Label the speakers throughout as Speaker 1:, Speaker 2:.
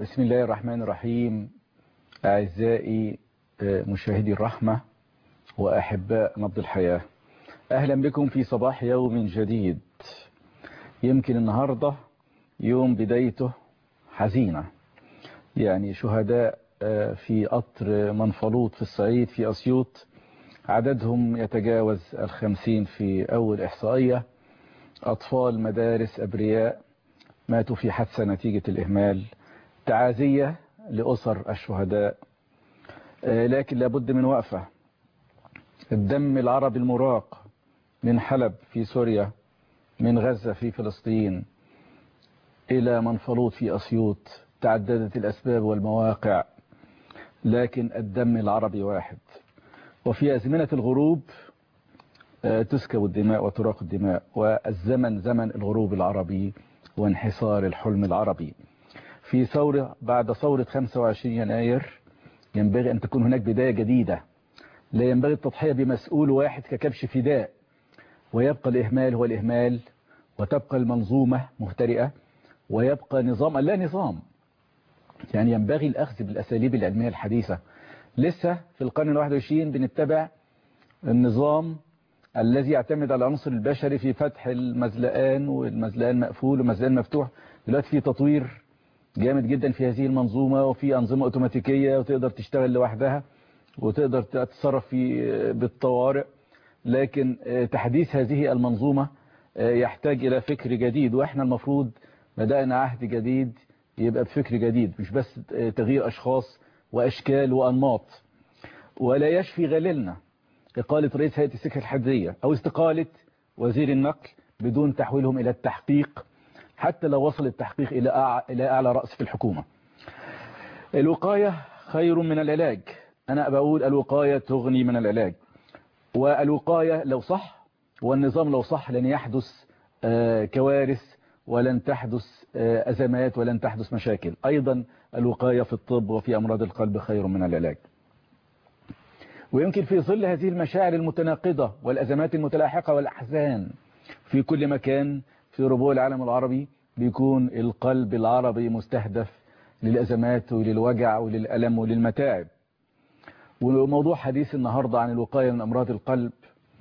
Speaker 1: بسم الله الرحمن الرحيم أعزائي مشاهدي الرحمة وأحباء نبض الحياة أهلا بكم في صباح يوم جديد يمكن النهاردة يوم بدايته حزينة يعني شهداء في قطر منفلوط في الصعيد في أسيوط عددهم يتجاوز الخمسين في أول إحصائية أطفال مدارس أبرياء ماتوا في حادثة نتيجة الإهمال تعازية لأسر الشهداء لكن لابد من وقفة الدم العربي المراق من حلب في سوريا من غزة في فلسطين إلى منفلوط في أسيوط تعددت الأسباب والمواقع لكن الدم العربي واحد وفي أزمنة الغروب تسكب الدماء وتراق الدماء والزمن زمن الغروب العربي وانحصار الحلم العربي في ثورة بعد ثورة 25 يناير ينبغي أن تكون هناك بداية جديدة لا ينبغي التضحية بمسؤول واحد ككبش فداء ويبقى الإهمال هو الإهمال وتبقى المنظومة مهترئة ويبقى نظام لا نظام يعني ينبغي الأخذ بالأساليب العلمية الحديثة لسه في القرن الواحد والعشرين بنتبع النظام الذي يعتمد على العنصر البشري في فتح المزلقان والمزلقان مقفول والمزلقان مفتوح دلوقتي في تطوير جامد جدا في هذه المنظومة وفي أنظمة أوتوماتيكية وتقدر تشتغل لوحدها وتقدر تتصرف في بالطوارئ لكن تحديث هذه المنظومة يحتاج إلى فكر جديد وإحنا المفروض بدأنا عهد جديد يبقى بفكر جديد مش بس تغيير أشخاص وأشكال وأنماط ولا يشفي غللنا إقالة رئيس هيئة السكة الحدية أو استقالة وزير النقل بدون تحويلهم إلى التحقيق حتى لو وصل التحقيق إلى إلى أعلى رأس في الحكومة الوقاية خير من العلاج أنا بقول الوقاية تغني من العلاج والوقاية لو صح والنظام لو صح لن يحدث كوارث ولن تحدث أزمات ولن تحدث مشاكل أيضا الوقاية في الطب وفي أمراض القلب خير من العلاج ويمكن في ظل هذه المشاعر المتناقضة والأزمات المتلاحقة والأحزان في كل مكان في ربوع العالم العربي بيكون القلب العربي مستهدف للأزمات وللوجع وللألم وللمتاعب وموضوع حديث النهاردة عن الوقاية من أمراض القلب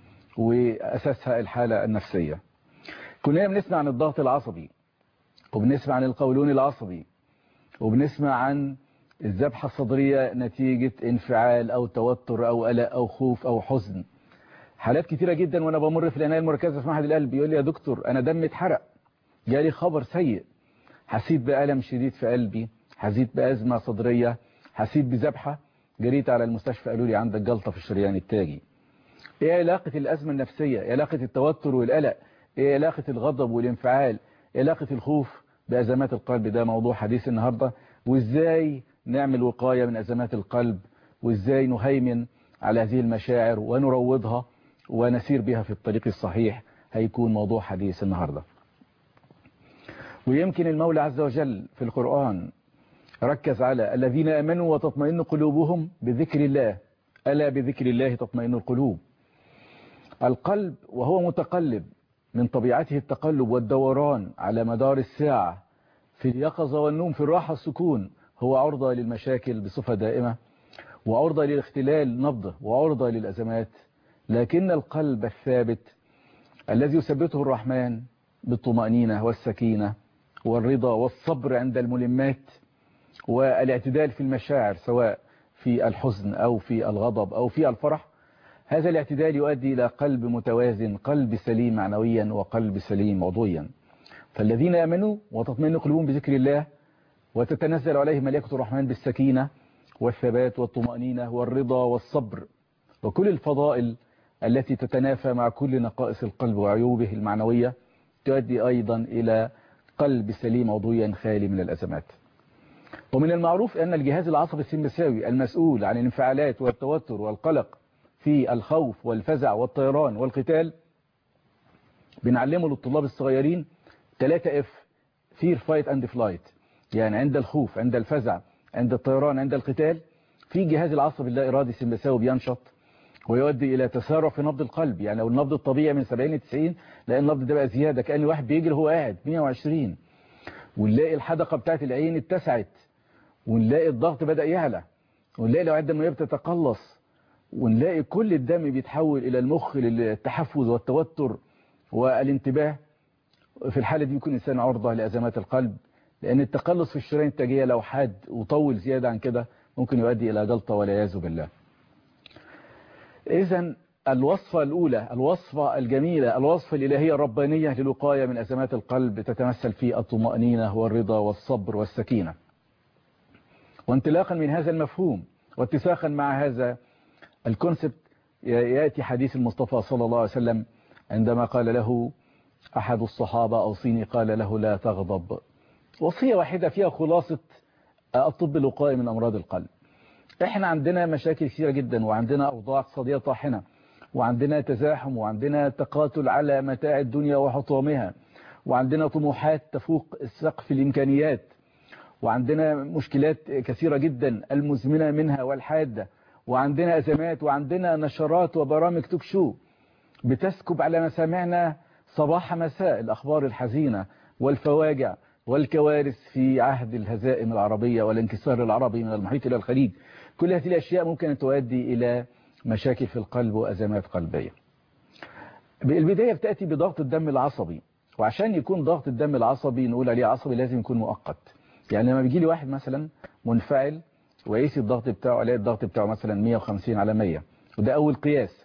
Speaker 1: وأساسها الحالة النفسية كلنا بنسمع عن الضغط العصبي وبنسمع عن القولون العصبي وبنسمع عن الذبحة الصدرية نتيجة انفعال أو توتر أو قلق أو خوف أو حزن حالات كتيرة جدا وأنا بمر في العناية المركزة في معهد القلب يقول لي يا دكتور أنا دمي اتحرق جالي خبر سيء حسيت بألم شديد في قلبي حسيت بأزمة صدرية حسيت بذبحة جريت على المستشفى قالوا لي عندك جلطة في الشريان التاجي ايه علاقة الأزمة النفسية ايه علاقة التوتر والقلق ايه علاقة الغضب والانفعال ايه علاقة الخوف بأزمات القلب ده موضوع حديث النهاردة وازاي نعمل وقاية من أزمات القلب وازاي نهيمن على هذه المشاعر ونروضها ونسير بها في الطريق الصحيح هيكون موضوع حديث النهاردة ويمكن المولى عز وجل في القرآن ركز على الذين أمنوا وتطمئن قلوبهم بذكر الله ألا بذكر الله تطمئن القلوب القلب وهو متقلب من طبيعته التقلب والدوران على مدار الساعة في اليقظة والنوم في الراحة والسكون هو عرضة للمشاكل بصفة دائمة وعرضة للاختلال نبضه وعرضة للأزمات لكن القلب الثابت الذي يثبته الرحمن بالطمأنينة والسكينة والرضا والصبر عند الملمات والاعتدال في المشاعر سواء في الحزن أو في الغضب أو في الفرح هذا الاعتدال يؤدي إلى قلب متوازن قلب سليم معنويا وقلب سليم عضويا فالذين آمنوا وتطمئن قلوبهم بذكر الله وتتنزل عليهم ملائكة الرحمن بالسكينة والثبات والطمأنينة والرضا والصبر وكل الفضائل التي تتنافى مع كل نقائص القلب وعيوبه المعنوية تؤدي أيضا إلى قلب سليم عضويا خالي من الأزمات ومن المعروف أن الجهاز العصبي السمساوي المسؤول عن الانفعالات والتوتر والقلق في الخوف والفزع والطيران والقتال بنعلمه للطلاب الصغيرين 3 اف fear fight and flight يعني عند الخوف عند الفزع عند الطيران عند القتال في جهاز العصبي اللا إرادي السمساوي بينشط ويؤدي إلى تسارع في نبض القلب يعني لو النبض الطبيعي من 70 ل 90 لا النبض ده بقى زيادة كأن الواحد بيجري هو قاعد 120 ونلاقي الحدقة بتاعت العين اتسعت ونلاقي الضغط بدأ يعلى ونلاقي الأوعية الدموية بتتقلص ونلاقي كل الدم بيتحول إلى المخ للتحفز والتوتر والانتباه في الحالة دي يكون الإنسان عرضة لأزمات القلب لأن التقلص في الشرايين التاجية لو حاد وطول زيادة عن كده ممكن يؤدي إلى جلطة والعياذ بالله إذا الوصفة الأولى الوصفة الجميلة الوصفة الإلهية الربانية للوقاية من أزمات القلب تتمثل في الطمأنينة والرضا والصبر والسكينة وانطلاقا من هذا المفهوم واتساقا مع هذا الكونسبت يأتي حديث المصطفى صلى الله عليه وسلم عندما قال له أحد الصحابة أوصيني قال له لا تغضب وصية واحدة فيها خلاصة الطب الوقائي من أمراض القلب احنا عندنا مشاكل كثيرة جدا وعندنا أوضاع اقتصادية طاحنة وعندنا تزاحم وعندنا تقاتل على متاع الدنيا وحطامها وعندنا طموحات تفوق سقف الإمكانيات وعندنا مشكلات كثيرة جدا المزمنة منها والحادة وعندنا أزمات وعندنا نشرات وبرامج تكشو بتسكب على مسامعنا صباح مساء الأخبار الحزينة والفواجع والكوارث في عهد الهزائم العربية والانكسار العربي من المحيط إلى الخليج كل هذه الأشياء ممكن أن تؤدي إلى مشاكل في القلب وأزمات قلبية البداية بتأتي بضغط الدم العصبي وعشان يكون ضغط الدم العصبي نقول عليه عصبي لازم يكون مؤقت يعني لما بيجي لي واحد مثلا منفعل ويقيس الضغط بتاعه الاقي الضغط بتاعه مثلا 150 على 100 وده أول قياس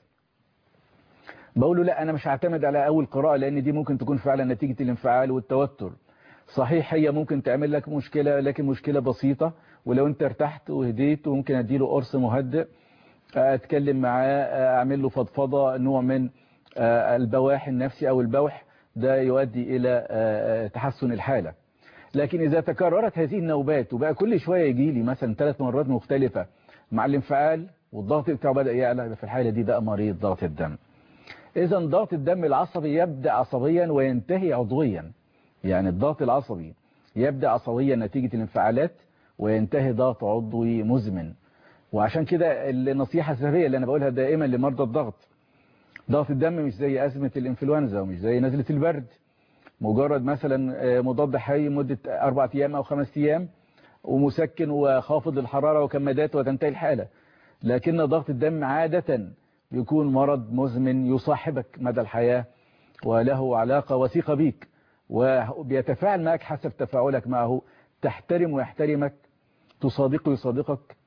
Speaker 1: بقول له لا أنا مش هعتمد على أول قراءة لأن دي ممكن تكون فعلا نتيجة الانفعال والتوتر صحيح هي ممكن تعمل لك مشكلة لكن مشكلة بسيطة ولو انت ارتحت وهديت وممكن اديله قرص مهدئ اتكلم معاه اعمل له فضفضة نوع من البواح النفسي او البوح ده يؤدي الى تحسن الحالة لكن اذا تكررت هذه النوبات وبقى كل شوية يجي لي مثلا ثلاث مرات مختلفة مع الانفعال والضغط بتاعه بدأ يعلى في الحالة دي ده مريض ضغط الدم اذا ضغط الدم العصبي يبدأ عصبيا وينتهي عضويا يعني الضغط العصبي يبدأ عصبيا نتيجة الانفعالات وينتهي ضغط عضوي مزمن وعشان كده النصيحة السرية اللي أنا بقولها دائما لمرضى الضغط ضغط الدم مش زي أزمة الإنفلونزا ومش زي نزلة البرد مجرد مثلا مضاد حيوي مدة أربعة أيام أو خمس أيام ومسكن وخافض الحرارة وكمادات وتنتهي الحالة لكن ضغط الدم عادة يكون مرض مزمن يصاحبك مدى الحياة وله علاقة وثيقة بيك وبيتفاعل معك حسب تفاعلك معه تحترم ويحترمك تصادقه يصادقك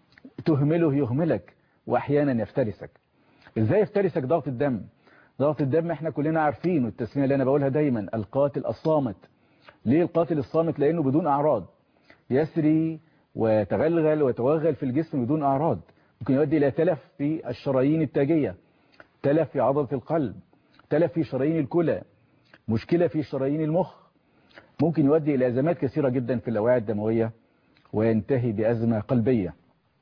Speaker 1: تهمله يهملك واحيانا يفترسك ازاي يفترسك ضغط الدم ضغط الدم احنا كلنا عارفين والتسمية اللي انا بقولها دايما القاتل الصامت ليه القاتل الصامت لانه بدون اعراض يسري ويتغلغل ويتوغل في الجسم بدون اعراض ممكن يؤدي الى تلف في الشرايين التاجية تلف في عضلة القلب تلف في شرايين الكلى مشكلة في شرايين المخ ممكن يؤدي إلى أزمات كثيرة جدا في الأوعية الدموية وينتهي بأزمة قلبية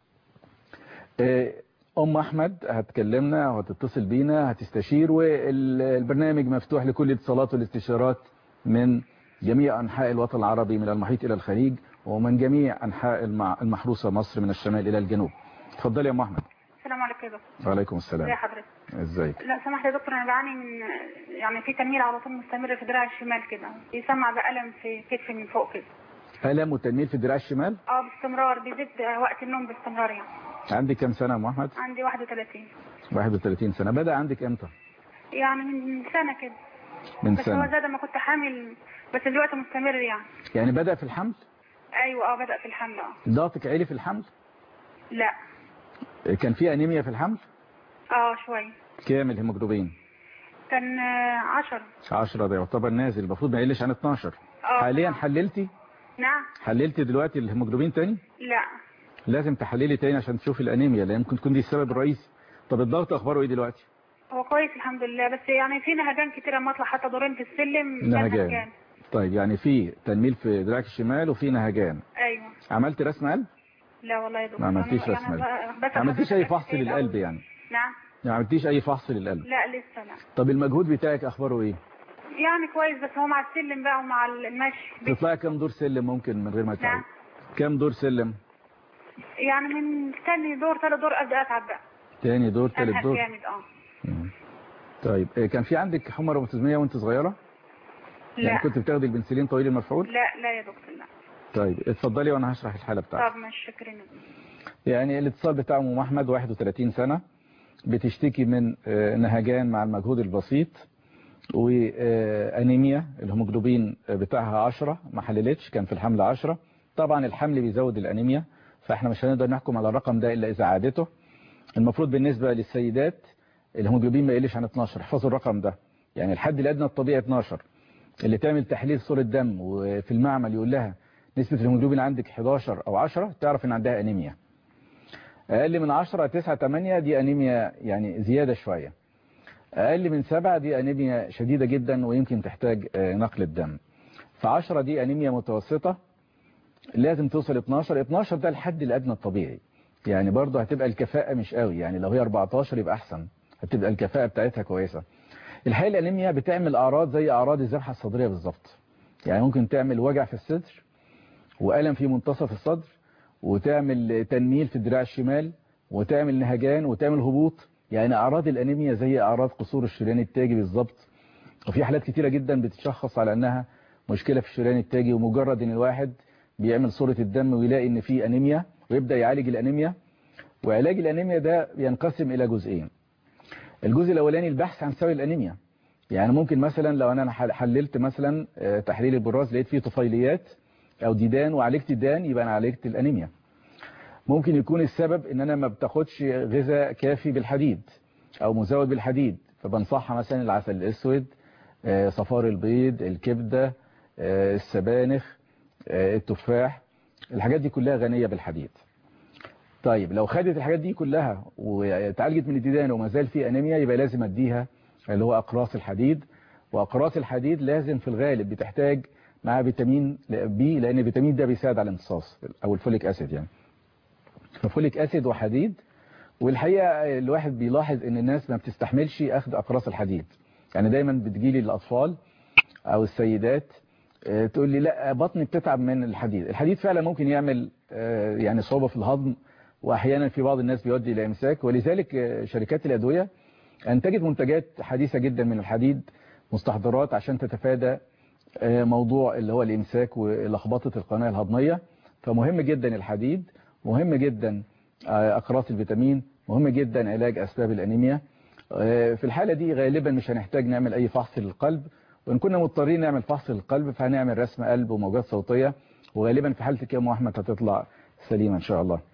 Speaker 1: أم أحمد هتكلمنا وهتتصل بينا هتستشير والبرنامج مفتوح لكل الاتصالات والاستشارات من جميع أنحاء الوطن العربي من المحيط إلى الخليج ومن جميع أنحاء المحروسة مصر من الشمال إلى الجنوب اتفضلي يا أم أحمد
Speaker 2: السلام عليكم يا دكتور
Speaker 1: وعليكم السلام
Speaker 2: ازي حضرتك
Speaker 1: ازيك
Speaker 2: لا سمحت يا دكتور انا بعاني من يعني في تنميل على طول مستمر في دراعي الشمال كده بيسمع بألم في كتفي من فوق كده
Speaker 1: ألم وتنميل في الدراع الشمال
Speaker 2: اه باستمرار بيزيد وقت النوم باستمرار يعني
Speaker 1: عندك كم سنة يا أم أحمد
Speaker 2: عندي 31
Speaker 1: 31 سنة بدأ عندك امتى
Speaker 2: يعني من سنة كده
Speaker 1: من
Speaker 2: بس هو
Speaker 1: سنة
Speaker 2: زاد ما كنت حامل بس دلوقتي مستمر يعني
Speaker 1: يعني بدأ في الحمل
Speaker 2: ايوه اه بدأ في الحمل اه
Speaker 1: ضغطك عالي في الحمل
Speaker 2: لا
Speaker 1: كان في أنيميا في الحمل
Speaker 2: اه شوية
Speaker 1: كام الهيموجلوبين
Speaker 2: كان 10
Speaker 1: 10 ده يعتبر نازل المفروض ما يقلش عن 12
Speaker 2: اه
Speaker 1: حاليا حللتي
Speaker 2: نعم
Speaker 1: حللتي دلوقتي الهيموجلوبين تاني
Speaker 2: لا
Speaker 1: لازم تحللي تاني عشان تشوفي الانيميا لان ممكن تكون دي السبب الرئيسي طب الضغط اخباره ايه دلوقتي
Speaker 2: هو كويس الحمد لله بس يعني في نهجان كتير اما اطلع حتى دورين في السلم كان
Speaker 1: نهجان
Speaker 2: نهجان.
Speaker 1: طيب يعني في تنميل في دراعك الشمال وفي نهجان
Speaker 2: ايوه
Speaker 1: عملت رسم قلب
Speaker 2: لا والله يا دكتور
Speaker 1: ما عملتيش
Speaker 2: أنا-
Speaker 1: رسم
Speaker 2: يعني
Speaker 1: قلب
Speaker 2: ب- بس
Speaker 1: ما عملتيش اي
Speaker 2: حضرتك
Speaker 1: فحص
Speaker 2: الأول.
Speaker 1: للقلب يعني
Speaker 2: نعم
Speaker 1: ما عملتيش اي فحص للقلب
Speaker 2: لا لسه لا
Speaker 1: طب المجهود بتاعك اخباره ايه
Speaker 2: يعني كويس بس هو مع السلم بقى ومع المشي
Speaker 1: تطلعي كام دور سلم ممكن من غير ما تعب
Speaker 2: نعم.
Speaker 1: كام دور سلم
Speaker 2: يعني من تاني دور ثالث دور ابدا اتعب بقى
Speaker 1: تاني دور تالت
Speaker 2: انهك
Speaker 1: دور
Speaker 2: جامد اه
Speaker 1: مم. طيب إيه، كان في عندك حمى روماتيزميه وانت صغيره يعني
Speaker 2: لا
Speaker 1: كنت بتاخدي البنسلين طويل المفعول
Speaker 2: لا لا يا دكتور لا
Speaker 1: طيب اتفضلي وانا هشرح الحالة بتاعتك
Speaker 2: طب مش شكرا
Speaker 1: يعني الاتصال بتاع ام احمد 31 سنة بتشتكي من آه، نهجان مع المجهود البسيط وانيميا الهيموجلوبين بتاعها 10 ما حللتش كان في الحمل 10 طبعا الحمل بيزود الانيميا فاحنا مش هنقدر نحكم على الرقم ده الا اذا عادته المفروض بالنسبة للسيدات الهيموجلوبين ما يقلش عن 12 احفظوا الرقم ده يعني الحد الادنى الطبيعي 12 اللي تعمل تحليل صورة دم وفي المعمل يقول لها نسبة الهيموجلوبين عندك 11 او 10 تعرف ان عندها انيميا اقل من 10 9 8 دي انيميا يعني زيادة شوية اقل من 7 دي انيميا شديدة جدا ويمكن تحتاج آه، نقل الدم ف10 دي انيميا متوسطة لازم توصل 12 12 ده الحد الادنى الطبيعي يعني برضه هتبقى الكفاءة مش قوي يعني لو هي 14 يبقى احسن هتبقى الكفاءة بتاعتها كويسة الحقيقة الانيميا بتعمل اعراض زي اعراض الذبحة الصدرية بالظبط يعني ممكن تعمل وجع في الصدر وألم في منتصف الصدر وتعمل تنميل في الدراع الشمال وتعمل نهجان وتعمل هبوط يعني أعراض الأنيميا زي أعراض قصور الشريان التاجي بالظبط وفي حالات كتيرة جدا بتشخص على أنها مشكلة في الشريان التاجي ومجرد أن الواحد بيعمل صورة الدم ويلاقي أن في أنيميا ويبدأ يعالج الأنيميا وعلاج الأنيميا ده ينقسم إلى جزئين الجزء الأولاني البحث عن سبب الأنيميا يعني ممكن مثلا لو أنا حل- حللت مثلا آه، تحليل البراز لقيت فيه طفيليات أو ديدان وعالجت الديدان يبقى أنا عالجت الأنيميا ممكن يكون السبب ان انا ما بتاخدش غذاء كافي بالحديد او مزود بالحديد فبنصحها مثلا العسل الاسود آه، صفار البيض الكبدة آه، السبانخ آه، التفاح الحاجات دي كلها غنية بالحديد طيب لو خدت الحاجات دي كلها وتعالجت من الديدان وما زال في انيميا يبقى لازم اديها اللي هو اقراص الحديد واقراص الحديد لازم في الغالب بتحتاج مع فيتامين بي لان الفيتامين ده بيساعد على الامتصاص او الفوليك اسيد يعني ففوليك اسيد وحديد والحقيقة الواحد بيلاحظ ان الناس ما بتستحملش اخذ اقراص الحديد يعني دايما بتجيلي الاطفال او السيدات آه، تقول لي لا بطني بتتعب من الحديد الحديد فعلا ممكن يعمل آه، يعني صعوبة في الهضم واحيانا في بعض الناس بيؤدي الى امساك ولذلك آه، شركات الادوية انتجت منتجات حديثة جدا من الحديد مستحضرات عشان تتفادى آه، موضوع اللي هو الامساك ولخبطة القناة الهضمية فمهم جدا الحديد مهم جدا آه، اقراص الفيتامين مهم جدا علاج اسباب الانيميا آه، في الحالة دي غالبا مش هنحتاج نعمل اي فحص للقلب وان كنا مضطرين نعمل فحص للقلب فهنعمل رسم قلب وموجات صوتية وغالبا في حالتك يا ام احمد هتطلع سليمة ان شاء الله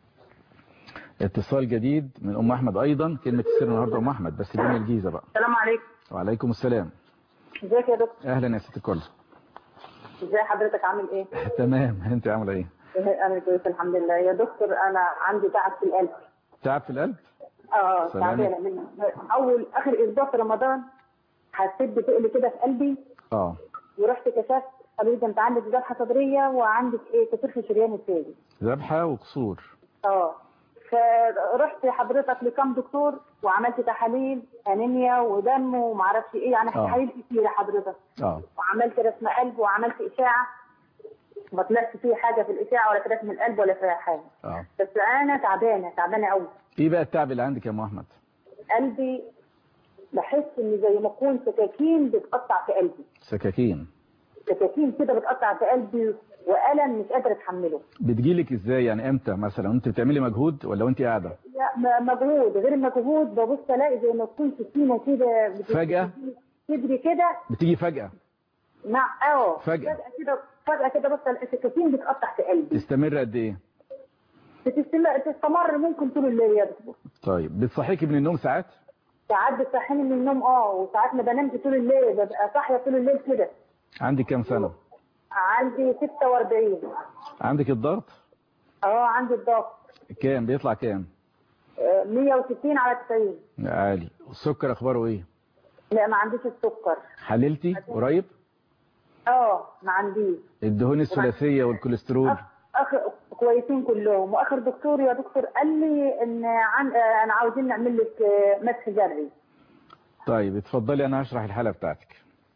Speaker 1: اتصال جديد من ام احمد ايضا كلمة السر النهاردة ام احمد بس دي من الجيزة بقى
Speaker 3: السلام عليكم
Speaker 1: وعليكم السلام
Speaker 3: ازيك يا دكتور
Speaker 1: اهلا يا ست الكل
Speaker 3: ازي حضرتك عامل ايه
Speaker 1: تمام انت عامله ايه
Speaker 3: انا كويس الحمد لله يا دكتور انا عندي تعب في القلب
Speaker 1: تعب في القلب
Speaker 3: اه
Speaker 1: سلام.
Speaker 3: تعبانه من اول اخر اسبوع في رمضان حسيت بتقل كده في قلبي
Speaker 1: اه
Speaker 3: ورحت كشفت قالوا لي ده انت عندك ذبحه صدريه وعندك ايه كسور في شريان التاجي
Speaker 1: ذبحة وقصور
Speaker 3: اه فرحت حضرتك لكام دكتور وعملت تحاليل انيميا ودم ومعرفش ايه يعني
Speaker 1: آه.
Speaker 3: تحاليل كتيره حضرتك
Speaker 1: اه
Speaker 3: وعملت رسم قلب وعملت اشاعه ما طلعش فيه حاجه في الاشاعه ولا في رسم القلب ولا فيها حاجه
Speaker 1: اه
Speaker 3: بس انا تعبانه تعبانه قوي
Speaker 1: ايه بقى التعب اللي عندك يا ام احمد
Speaker 3: قلبي بحس ان زي ما اكون سكاكين بتقطع في قلبي
Speaker 1: سكاكين
Speaker 3: سكاكين كده بتقطع في قلبي والم مش قادره اتحمله
Speaker 1: بتجيلك ازاي يعني امتى مثلا انت بتعملي مجهود ولا وانت قاعده
Speaker 3: لا م- مجهود غير المجهود ببص الاقي زي ما تكون سكينه كده بت-
Speaker 1: فجأة؟
Speaker 3: صدري كده
Speaker 1: بتيجي فجأة
Speaker 3: مع اه
Speaker 1: فجأة.
Speaker 3: فجأة كده فجأة كده بص الاقي سكاكين بتقطع في قلبي
Speaker 1: تستمر قد ايه
Speaker 3: بتستمر تستمر ممكن طول الليل يا دكتور
Speaker 1: طيب بتصحيكي من النوم ساعات
Speaker 3: ساعات بتصحيني من النوم اه وساعات ما بنامش طول الليل ببقى صاحيه طول الليل كده
Speaker 1: عندك كام سنة
Speaker 3: عندي 46
Speaker 1: عندك الضغط
Speaker 3: اه عندي الضغط
Speaker 1: كام بيطلع كام
Speaker 3: آه، 160 على 90
Speaker 1: عالي والسكر اخباره ايه
Speaker 3: لا ما عنديش السكر
Speaker 1: حللتي قريب
Speaker 3: اه ما عنديش
Speaker 1: الدهون الثلاثية والكوليسترول
Speaker 3: أخ... أخ... كويسين كلهم واخر دكتور يا دكتور قال لي ان عن... آه، انا عاوزين نعمل لك آه، مسح جري
Speaker 1: طيب اتفضلي انا هشرح الحالة بتاعتك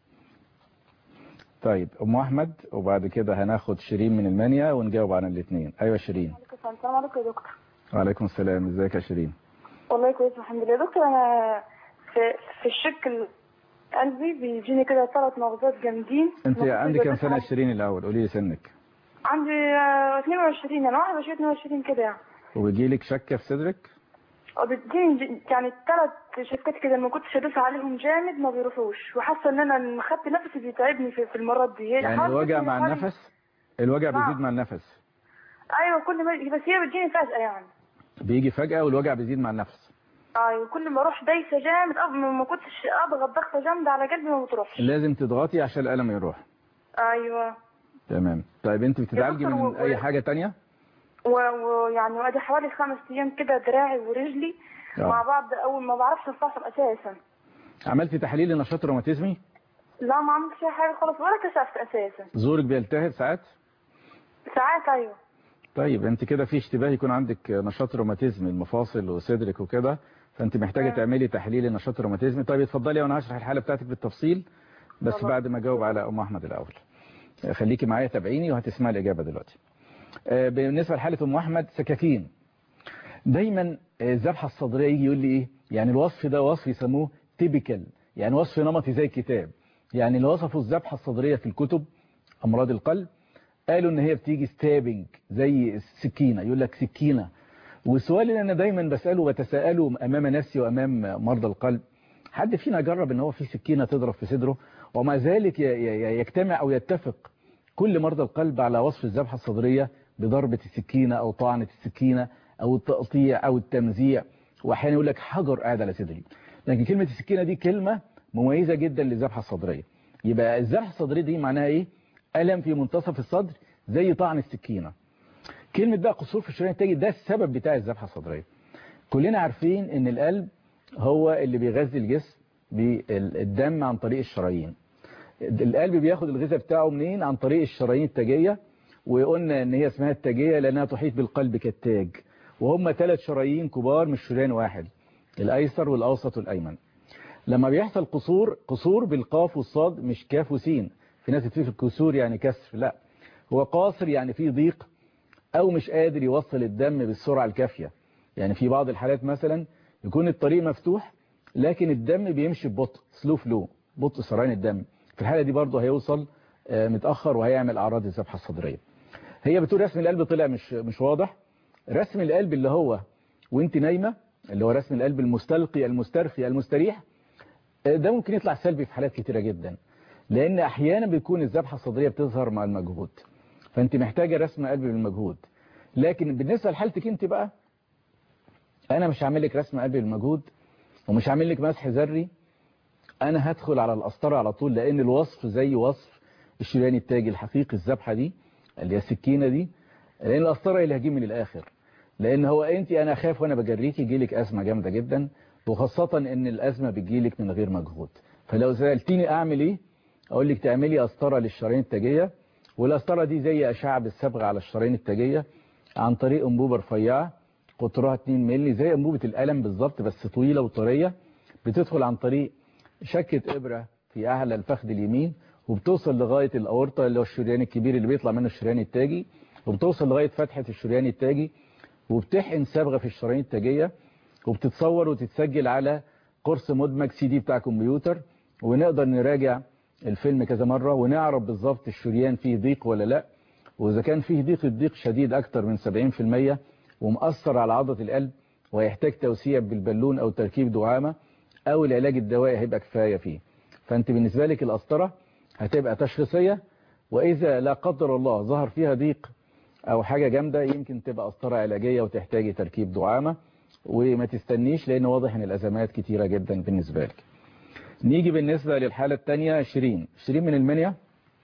Speaker 1: طيب ام احمد وبعد كده هناخد شيرين من المانيا ونجاوب عن الاثنين ايوه شيرين
Speaker 2: السلام عليكم يا دكتور
Speaker 1: وعليكم السلام ازيك يا شيرين
Speaker 2: والله كويس الحمد لله دكتور انا في في الشك ال- قلبي بيجيني كده ثلاث نبضات جامدين
Speaker 1: انت
Speaker 2: المفروض
Speaker 1: عندك كام
Speaker 2: بدوس
Speaker 1: سنة يا
Speaker 2: على-
Speaker 1: شيرين الاول قولي لي سنك
Speaker 4: عندي آه، 22 يعني 21 22 كده يعني
Speaker 1: وبيجيلك شكة في صدرك
Speaker 4: وبتجيني ج- يعني ثلاث شكات كده ما كنتش ادوس عليهم جامد ما بيروحوش وحاسه ان انا لما خدت نفسي بيتعبني في, في المرات دي هي
Speaker 1: يعني
Speaker 4: حاسة
Speaker 1: الوجع
Speaker 4: إن
Speaker 1: مع
Speaker 4: حالي-
Speaker 1: النفس الوجع
Speaker 4: نعم.
Speaker 1: بيزيد مع النفس
Speaker 4: ايوه كل ما بس هي بتجيني فجاه يعني
Speaker 1: بيجي فجأة والوجع بيزيد مع النفس
Speaker 4: ايوه كل ما اروح دايسه جامد أب ما ما كنتش اضغط ضغطه جامده على قلبي ما بتروحش
Speaker 1: لازم تضغطي عشان الألم يروح
Speaker 4: ايوه
Speaker 1: تمام طيب انت بتتعالجي
Speaker 4: دكتور،
Speaker 1: من
Speaker 4: و-
Speaker 1: اي
Speaker 4: و-
Speaker 1: حاجة تانية
Speaker 4: و- ويعني وادي حوالي خمس ايام كده دراعي ورجلي
Speaker 1: آه.
Speaker 4: مع بعض اول ما بعرفش انفصل اساسا
Speaker 1: عملتي تحليل لنشاط روماتيزمي
Speaker 4: لا ما عملتش اي حاجه خالص ولا كشفت اساسا
Speaker 1: زورك بيلتهب ساعات
Speaker 4: ساعات ايوه
Speaker 1: طيب انت كده في اشتباه يكون عندك نشاط روماتيزمي المفاصل وصدرك وكده فانت محتاجه
Speaker 4: آه.
Speaker 1: تعملي تحليل لنشاط روماتيزمي طيب اتفضلي وانا هشرح الحاله بتاعتك بالتفصيل بس
Speaker 4: خلاص.
Speaker 1: بعد ما اجاوب على ام احمد الاول خليكي معايا تابعيني وهتسمعي الاجابه دلوقتي آه، بالنسبه لحاله ام احمد سكاكين دايما آه، الذبحه الصدريه يجي يقول لي ايه يعني الوصف ده وصف يسموه تيبيكال يعني وصف نمطي زي الكتاب يعني اللي وصفوا الذبحه الصدريه في الكتب امراض القلب قالوا ان هي بتيجي ستابنج زي السكينه يقول لك سكينه والسؤال اللي انا دايما بساله وبتساءله امام نفسي وامام مرضى القلب حد فينا جرب ان هو في سكينه تضرب في صدره ومع ذلك ي- ي- يجتمع او يتفق كل مرضى القلب على وصف الذبحه الصدريه بضربه السكينه او طعنه السكينه او التقطيع او التمزيع واحيانا يقول لك حجر قاعد على صدري لكن كلمه السكينه دي كلمه مميزه جدا للذبحه الصدريه يبقى الذبحه الصدريه دي معناها ايه الم في منتصف الصدر زي طعن السكينه كلمه بقى قصور في الشريان التاجي ده السبب بتاع الذبحه الصدريه كلنا عارفين ان القلب هو اللي بيغذي الجسم بالدم عن طريق الشرايين القلب بياخد الغذاء بتاعه منين عن طريق الشرايين التاجيه وقلنا ان هي اسمها التاجيه لانها تحيط بالقلب كالتاج وهم ثلاث شرايين كبار مش شريان واحد الايسر والاوسط والايمن لما بيحصل قصور قصور بالقاف والصاد مش كاف وسين في ناس بتفكر كسور يعني كسر لا هو قاصر يعني فيه ضيق او مش قادر يوصل الدم بالسرعه الكافيه يعني في بعض الحالات مثلا يكون الطريق مفتوح لكن الدم بيمشي ببطء سلو فلو بطء سرعان الدم في الحاله دي برضه هيوصل آه، متاخر وهيعمل اعراض الذبحه الصدريه هي بتقول رسم القلب طلع مش مش واضح رسم القلب اللي هو وانت نايمه اللي هو رسم القلب المستلقي المسترخي المستريح آه، ده ممكن يطلع سلبي في حالات كتيره جدا لان احيانا بيكون الذبحه الصدريه بتظهر مع المجهود فانت محتاجه رسم قلب بالمجهود لكن بالنسبه لحالتك انت بقى انا مش هعمل لك رسم قلب بالمجهود ومش هعمل لك مسح ذري انا هدخل على القسطره على طول لان الوصف زي وصف الشريان التاجي الحقيقي الذبحه دي اللي هي السكينه دي لان القسطره هي اللي هجيب من الاخر لان هو انت انا خايف وانا بجريكي يجيلك ازمه جامده جدا وخاصه ان الازمه بتجيلك من غير مجهود فلو سالتيني اعمل ايه اقول لك تعملي قسطره للشرايين التاجيه والقسطره دي زي اشعه بالصبغه على الشرايين التاجيه عن طريق انبوبه رفيعه قطرها 2 مللي زي انبوبه القلم بالظبط بس طويله وطريه بتدخل عن طريق شكه ابره في اعلى الفخذ اليمين وبتوصل لغايه الاورطه اللي هو الشريان الكبير اللي بيطلع منه الشريان التاجي وبتوصل لغايه فتحه الشريان التاجي وبتحقن صبغه في الشرايين التاجيه وبتتصور وتتسجل على قرص مدمج سي دي بتاع كمبيوتر ونقدر نراجع الفيلم كذا مرة ونعرف بالظبط الشريان فيه ضيق ولا لا وإذا كان فيه ضيق الضيق شديد أكتر من 70% ومأثر على عضلة القلب ويحتاج توسيع بالبالون أو تركيب دعامة أو العلاج الدوائي هيبقى كفاية فيه فأنت بالنسبة لك القسطرة هتبقى تشخيصية وإذا لا قدر الله ظهر فيها ضيق أو حاجة جامدة يمكن تبقى قسطرة علاجية وتحتاجي تركيب دعامة وما تستنيش لأن واضح إن الأزمات كتيرة جدا بالنسبة لك نيجي بالنسبة للحالة الثانية شيرين شيرين من المنيا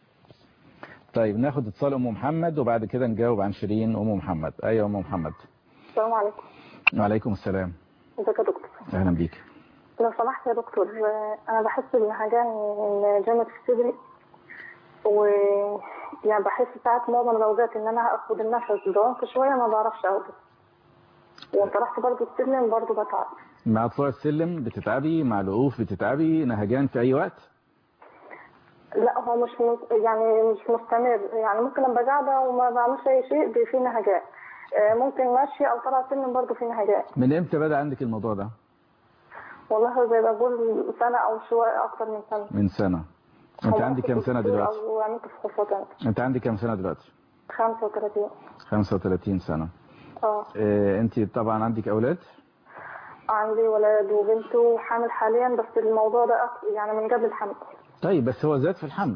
Speaker 1: طيب ناخد اتصال أم محمد وبعد كده نجاوب عن شيرين أم محمد أيوة أم محمد
Speaker 3: السلام عليكم
Speaker 1: وعليكم السلام
Speaker 3: ازيك يا دكتور
Speaker 1: أهلا بيك
Speaker 3: لو سمحت يا دكتور آه، انا بحس بهجان جامد في صدري و يعني بحس ساعات معظم الاوقات ان انا اخد النفس بعمق شويه ما بعرفش اخده وطلعت برضه السلم برضه بتعب
Speaker 1: مع طلوع السلم بتتعبي مع الوقوف بتتعبي نهجان في أي وقت
Speaker 3: لا هو مش مس- يعني مش مستمر يعني ممكن ابقى قاعده وما بعملش اي شيء بي- في نهجان آه، ممكن ماشي او طلع سلم برضه في نهجان
Speaker 1: من إمتى بدأ عندك الموضوع ده
Speaker 3: والله زي بقول سنه او شويه اكتر من سنه
Speaker 1: من سنة أنت
Speaker 3: هو
Speaker 1: عندك كام سنة
Speaker 3: دكتور
Speaker 1: دلوقتي
Speaker 3: او عملت فحوصات
Speaker 1: أنت عندك كام سنة دلوقتي
Speaker 3: 35
Speaker 1: 35 سنة
Speaker 3: اه
Speaker 1: آه، انت طبعا عندك اولاد
Speaker 3: عندي ولد وبنت وحامل حاليا بس الموضوع ده أك- يعني من قبل الحمل
Speaker 1: طيب بس هو زاد في الحمل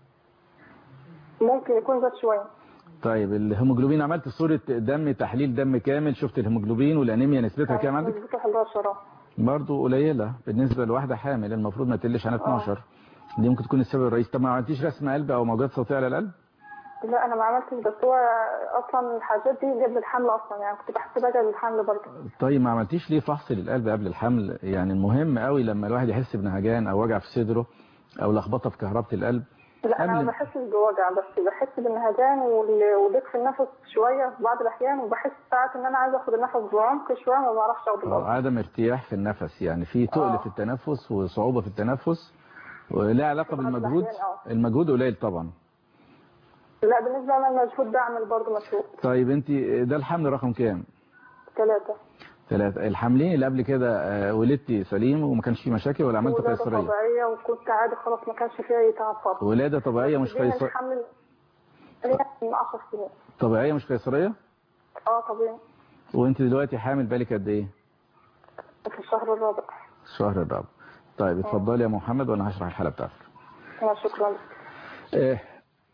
Speaker 3: ممكن يكون زاد شوية
Speaker 1: طيب الهيموجلوبين عملت صورة دم تحليل دم كامل شفت الهيموجلوبين والانيميا نسبتها كام عندك
Speaker 3: نسبته 11 اه
Speaker 1: برضه قليلة بالنسبة لواحدة حامل المفروض ما تقلش عن 12 دي ممكن تكون السبب الرئيسي طب ما عملتيش رسم قلب او موجات صوتية على القلب
Speaker 3: لا انا ما عملتش بس هو اصلا الحاجات دي قبل الحمل اصلا يعني كنت بحسبها قبل الحمل برضه
Speaker 1: طيب ما عملتيش ليه فحص للقلب قبل الحمل يعني المهم قوي لما الواحد يحس بنهجان او وجع في صدره او لخبطه في كهربة القلب
Speaker 3: لا انا
Speaker 1: قبل-
Speaker 3: ما بحسش بوجع بس بحس بالنهجان وال- وضيق في النفس شويه في بعض الاحيان وبحس ساعات ان انا عايزه اخد النفس بعمق شويه ما بعرفش اخد
Speaker 1: آه،
Speaker 3: النفس
Speaker 1: عدم ارتياح في النفس يعني في تقل
Speaker 3: آه.
Speaker 1: في التنفس وصعوبة في التنفس ولا علاقة
Speaker 3: في بعض
Speaker 1: بالمجهود
Speaker 3: الأحيان، آه.
Speaker 1: المجهود قليل طبعا
Speaker 3: لا بالنسبه لنا المجهود بعمل برضه مجهود
Speaker 1: طيب انت ده الحمل رقم كام
Speaker 3: ثلاثه
Speaker 1: ثلاثة الحاملين اللي قبل كده آه، ولدتي سليم وما كانش في مشاكل ولا عملت
Speaker 3: ولادة
Speaker 1: قيصرية
Speaker 3: طبيعيه وكنت عادي خلاص ما كانش فيها اي تعب خالص
Speaker 1: ولادة طبيعية مش
Speaker 3: بين
Speaker 1: قيصرية
Speaker 3: الحمل ليا من 10 سنين
Speaker 1: طبيعية مش قيصرية
Speaker 3: اه طبيعي
Speaker 1: وانت دلوقتي حامل بالك قد ايه
Speaker 3: في الشهر الرابع
Speaker 1: الشهر الرابع طيب اتفضلي يا محمد وانا هشرح الحالة بتاعتك
Speaker 3: لا شكرا
Speaker 1: إيه.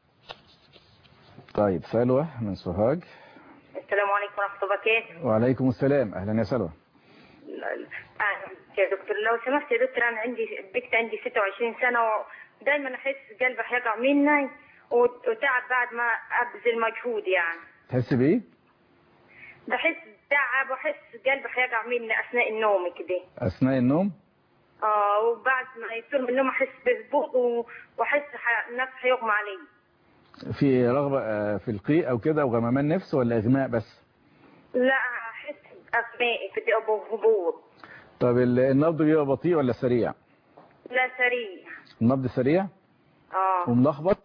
Speaker 1: طيب سلوى من سوهاج
Speaker 5: السلام عليكم ورحمة الله وبركاته
Speaker 1: وعليكم السلام اهلا يا سلوى
Speaker 5: أهلا يا دكتور لو سمحت يا دكتور أنا عندي البنت عندي 26 سنة ودايما أحس قلبي هيقع مني وت- وتعب بعد ما أبذل مجهود يعني
Speaker 1: تحس بايه
Speaker 5: بحس تعب وأحس قلبي هيقع مني أثناء النوم كده
Speaker 1: اثناء النوم
Speaker 5: اه وبعد ما يصير من النوم أحس بهبوط و- وأحس ح- نفسي هيغمى علي
Speaker 1: في رغبة آه، في القيء او كده او غمامان نفس ولا اغماء بس
Speaker 5: لا أحس بأغماء كده أبو هبوط
Speaker 1: طب ال- النبض بيبقى بطيء ولا سريع
Speaker 5: لا سريع
Speaker 1: النبض سريع
Speaker 5: اه
Speaker 1: وملخبط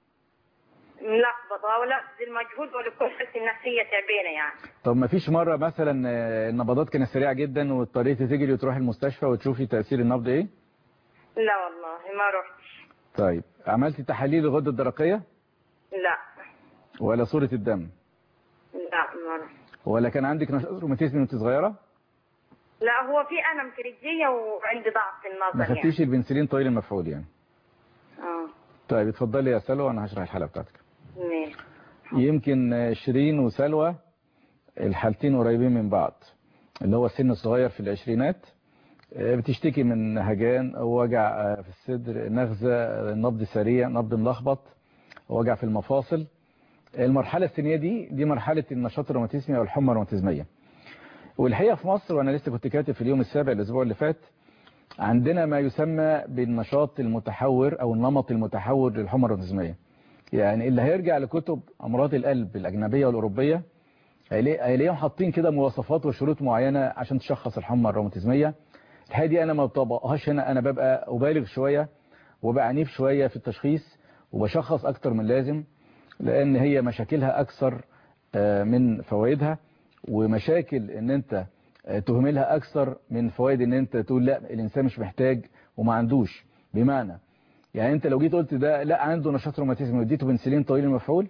Speaker 5: ملخبطة ولا أبذل مجهود ولا كل حالتي النفسية تعبانة يعني
Speaker 1: طب ما فيش مرة مثلا آه، النبضات كانت سريعة جدا واضطريتي تجري وتروحي المستشفى وتشوفي تأثير النبض ايه
Speaker 5: لا والله ما رحتش
Speaker 1: طيب عملتي تحاليل الغدة الدرقية
Speaker 5: لا
Speaker 1: ولا صورة الدم
Speaker 5: لا ما رحت
Speaker 1: ولا كان عندك نشاط روماتيزم وانت صغيرة
Speaker 5: لا هو في ألم في رجلية وعندي ضعف في
Speaker 1: ما
Speaker 5: النظر يعني
Speaker 1: خدتيش البنسلين طويل المفعول يعني
Speaker 5: اه
Speaker 1: طيب اتفضلي يا سلوى انا هشرح الحالة بتاعتك
Speaker 5: ماشي
Speaker 1: يمكن آه، شيرين وسلوى الحالتين قريبين من بعض اللي هو سن صغير في العشرينات آه، بتشتكي من هجان أو وجع آه، في الصدر نغزة آه، نبض سريع نبض ملخبط وجع في المفاصل المرحلة السنية دي دي مرحلة النشاط الروماتيزمي أو الحمى الروماتيزمية والحقيقة في مصر وأنا لسه كنت كاتب في اليوم السابع الأسبوع اللي فات عندنا ما يسمى بالنشاط المتحور أو النمط المتحور للحمى الروماتيزمية يعني اللي هيرجع لكتب أمراض القلب الأجنبية والأوروبية هيلاقي- هيلاقيهم حاطين كده مواصفات وشروط معينة عشان تشخص الحمى الروماتيزمية الحقيقة دي أنا ما بطبقهاش هنا أنا ببقى أبالغ شوية وبقى عنيف شوية في التشخيص وبشخص أكتر من لازم لأن هي مشاكلها أكثر آه، من فوائدها ومشاكل ان انت آه، تهملها اكثر من فوائد ان انت تقول لا الانسان مش محتاج وما عندوش بمعنى يعني انت لو جيت قلت ده لا عنده نشاط روماتيزمي واديته بنسلين طويل المفعول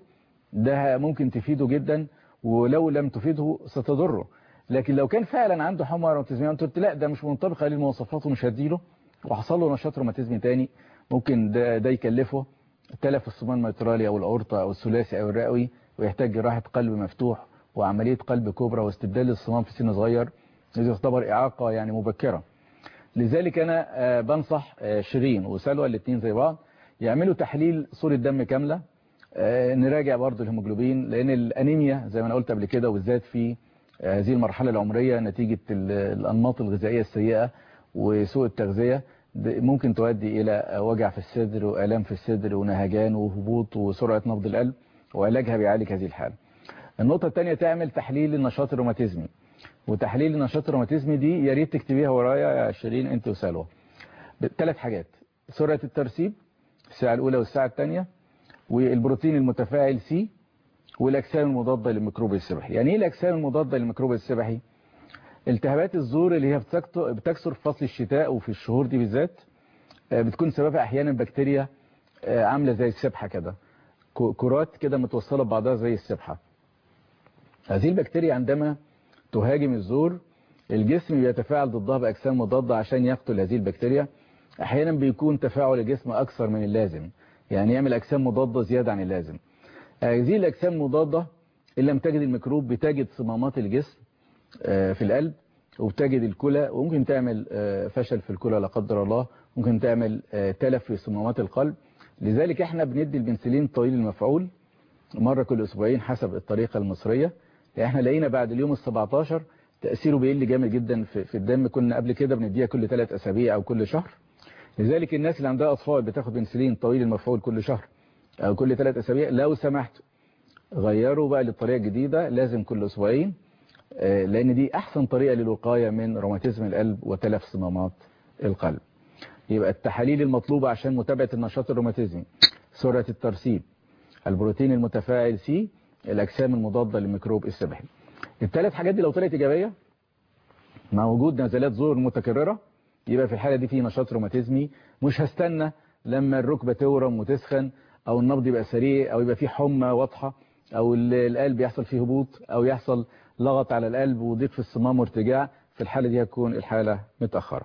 Speaker 1: ده ممكن تفيده جدا ولو لم تفيده ستضره لكن لو كان فعلا عنده حمى روماتيزميه وانت قلت لا ده مش منطبق عليه المواصفات ومش هديله وحصل له نشاط روماتيزمي تاني ممكن ده, ده يكلفه تلف الصمام الميترالي او الاورطه او الثلاثي او الرئوي ويحتاج جراحه قلب مفتوح وعمليه قلب كبرى واستبدال الصمام في سن صغير دي تعتبر اعاقه يعني مبكره لذلك انا آه، بنصح آه، شيرين وسلوى الاثنين زي بعض يعملوا تحليل صوره دم كامله آه، نراجع برضو الهيموجلوبين لان الانيميا زي ما انا قلت قبل كده وبالذات في آه، هذه المرحله العمريه نتيجه ال- الانماط الغذائيه السيئه وسوء التغذيه ده ممكن تؤدي الى آه، وجع في الصدر والام في الصدر ونهجان وهبوط وسرعه نبض القلب وعلاجها بيعالج هذه الحاله النقطه الثانيه تعمل تحليل النشاط الروماتيزمي وتحليل النشاط الروماتيزمي دي يا ريت تكتبيها ورايا يا شيرين انت وسلوى ثلاث حاجات سرعه الترسيب الساعه الاولى والساعه الثانيه والبروتين المتفاعل سي والاجسام المضاده للميكروب السبحي يعني ايه الاجسام المضاده للميكروب السبحي التهابات الزور اللي هي بتكت- بتكثر في فصل الشتاء وفي الشهور دي بالذات آه، بتكون سببها احيانا بكتيريا آه، عامله زي السبحه كده ك- كرات كده متوصلة ببعضها زي السبحة هذه البكتيريا عندما تهاجم الزور الجسم بيتفاعل ضدها بأجسام مضادة عشان يقتل هذه البكتيريا أحيانا بيكون تفاعل الجسم أكثر من اللازم يعني يعمل أجسام مضادة زيادة عن اللازم هذه الأجسام المضادة إن لم تجد الميكروب بتجد صمامات الجسم آه، في القلب وبتجد الكلى وممكن تعمل آه، فشل في الكلى لا قدر الله ممكن تعمل آه، تلف في صمامات القلب لذلك احنا بندي البنسلين طويل المفعول مرة كل أسبوعين حسب الطريقة المصرية احنا لقينا بعد اليوم ال 17 تأثيره بيقل جامد جدا في, في الدم كنا قبل كده بنديها كل ثلاث أسابيع أو كل شهر لذلك الناس اللي عندها أطفال بتاخد بنسلين طويل المفعول كل شهر أو كل ثلاث أسابيع لو سمحتوا غيروا بقى للطريقة الجديدة لازم كل أسبوعين آه، لأن دي أحسن طريقة للوقاية من روماتيزم القلب وتلف صمامات القلب يبقى التحاليل المطلوبة عشان متابعة النشاط الروماتيزمي سرعة الترسيب البروتين المتفاعل سي الأجسام المضادة للميكروب السبحي الثلاث حاجات دي لو طلعت إيجابية مع وجود نزلات زور متكررة يبقى في الحالة دي في نشاط روماتيزمي مش هستنى لما الركبة تورم وتسخن أو النبض يبقى سريع أو يبقى في حمى واضحة أو ال- القلب يحصل فيه هبوط أو يحصل لغط على القلب وضيق في الصمام وارتجاع في الحالة دي هتكون الحالة متأخرة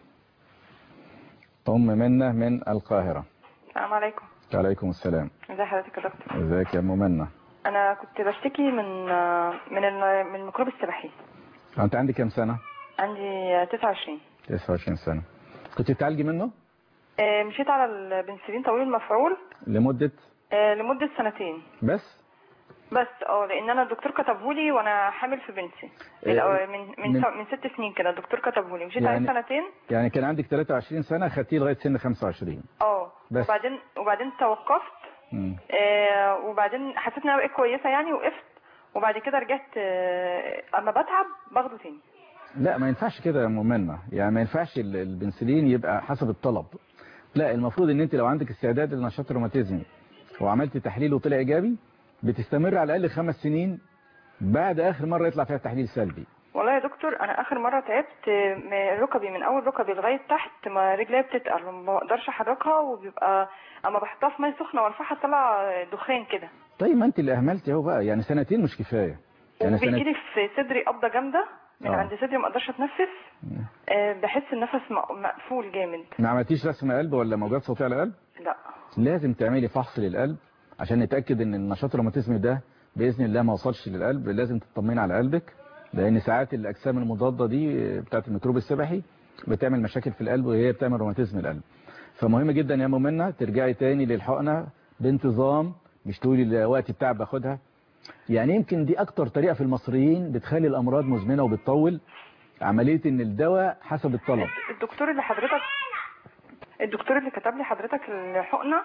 Speaker 1: أم منة من القاهرة
Speaker 6: السلام عليكم
Speaker 1: عليكم السلام
Speaker 6: ازي حضرتك يا دكتور
Speaker 1: ازيك يا أم منة
Speaker 6: انا كنت بشتكي من من ال- من الميكروب السبحي
Speaker 1: أنت عندك كام سنة؟
Speaker 6: عندي 29
Speaker 1: 29 سنة كنت بتعالجي منه
Speaker 6: آه، مشيت على البنسلين طويل المفعول
Speaker 1: لمدة
Speaker 6: آه، لمدة سنتين
Speaker 1: بس
Speaker 6: بس اه لان انا الدكتور كتبهولي وانا حامل في بنتي
Speaker 1: إيه،
Speaker 6: الأول- من من
Speaker 1: من-
Speaker 6: من ست سنين كده الدكتور كتبهولي مشيت
Speaker 1: يعني-
Speaker 6: عليه سنتين
Speaker 1: يعني كان عندك 23 سنة خدتيه لغاية سن 25
Speaker 6: اه
Speaker 1: بس.
Speaker 6: وبعدين وبعدين توقفت
Speaker 1: مم.
Speaker 6: آه، وبعدين حسيت ان انا بقيت كويسه يعني وقفت وبعد كده رجعت آه، اما بتعب باخده تاني
Speaker 1: لا ما ينفعش كده يا أم منة يعني ما ينفعش ال- البنسلين يبقى حسب الطلب لا المفروض ان انت لو عندك استعداد للنشاط الروماتيزمي وعملت تحليل وطلع ايجابي بتستمر على الاقل خمس سنين بعد اخر مرة يطلع فيها تحليل سلبي
Speaker 6: والله يا دكتور انا اخر مره تعبت من ركبي من اول ركبي لغايه تحت ما رجلي بتتقل ما بقدرش احركها وبيبقى اما بحطها في ميه سخنه وارفعها طلع دخان كده
Speaker 1: طيب ما انت اللي اهملتي اهو بقى يعني سنتين مش كفاية يعني
Speaker 6: وبيجي
Speaker 1: سنة
Speaker 6: لي في صدري قبضه جامده من
Speaker 1: آه.
Speaker 6: عند صدري ما اقدرش اتنفس آه، بحس النفس م- مقفول جامد
Speaker 1: ما عملتيش رسم قلب ولا موجات صوتية على القلب
Speaker 6: لا
Speaker 1: لازم تعملي فحص للقلب عشان نتأكد ان النشاط الروماتيزمي ده بإذن الله ما وصلش للقلب لازم تطمني على قلبك لان ساعات الاجسام المضادة دي بتاعت الميكروب السبحي بتعمل مشاكل في القلب وهي بتعمل روماتيزم القلب فمهم جدا يا ام منى ترجعي تاني للحقنة بانتظام مش تقولي الوقت بتاع باخدها يعني يمكن دي اكتر طريقة في المصريين بتخلي الامراض مزمنة وبتطول عملية ان الدواء حسب الطلب
Speaker 6: الدكتور اللي حضرتك الدكتور اللي كتب لي حضرتك الحقنه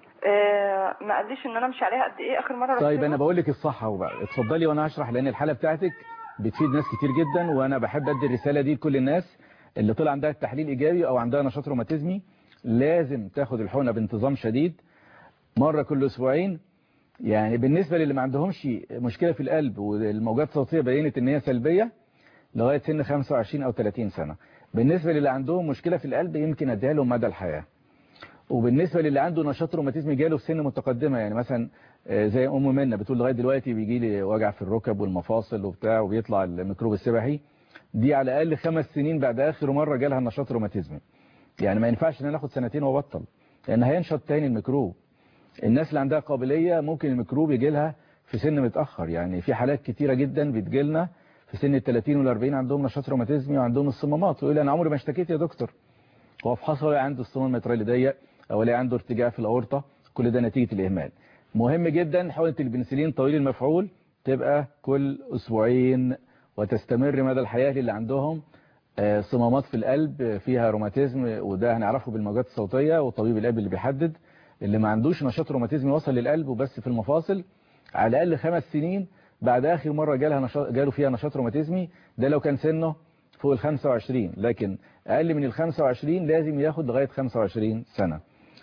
Speaker 6: آه، ما قاليش ان انا امشي عليها قد ايه اخر مره
Speaker 1: طيب
Speaker 6: رحت
Speaker 1: انا
Speaker 6: له.
Speaker 1: بقول لك الصح اهو بقى اتفضلي وانا هشرح لان الحاله بتاعتك بتفيد ناس كتير جدا وانا بحب ادي الرساله دي لكل الناس اللي طلع عندها التحليل ايجابي او عندها نشاط روماتيزمي لازم تاخد الحقنه بانتظام شديد مره كل اسبوعين يعني بالنسبه للي ما عندهمش مشكله في القلب والموجات الصوتيه بينت ان هي سلبيه لغايه سن 25 او 30 سنه بالنسبه للي عندهم مشكله في القلب يمكن اديها لهم مدى الحياه وبالنسبة للي عنده نشاط روماتيزمي جاله في سن متقدمة يعني مثلا آه، زي أم منى بتقول لغاية دلوقتي بيجي لي وجع في الركب والمفاصل وبتاع وبيطلع الميكروب السبحي دي على الأقل خمس سنين بعد آخر مرة جالها النشاط الروماتيزمي يعني ما ينفعش ان انا اخد سنتين وابطل لان هينشط تاني الميكروب الناس اللي عندها قابلية ممكن الميكروب يجي لها في سن متأخر يعني في حالات كتيرة جدا بتجي لنا في سن ال 30 وال 40 عندهم نشاط روماتيزمي وعندهم الصمامات ويقول لي انا عمري ما اشتكيت يا دكتور هو في حصل عنده الصمام المترالي ضيق او لا عنده ارتجاع في الاورطه كل ده نتيجه الاهمال مهم جدا حقنه البنسلين طويل المفعول تبقى كل اسبوعين وتستمر مدى الحياه للي عندهم آه، صمامات في القلب فيها روماتيزم وده هنعرفه بالموجات الصوتيه وطبيب القلب اللي بيحدد اللي ما عندوش نشاط روماتيزمي وصل للقلب وبس في المفاصل على الاقل خمس سنين بعد اخر مره جالها نشاط جاله فيها نشاط روماتيزمي ده لو كان سنه فوق ال 25 لكن اقل من ال 25 لازم ياخد لغايه 25 سنه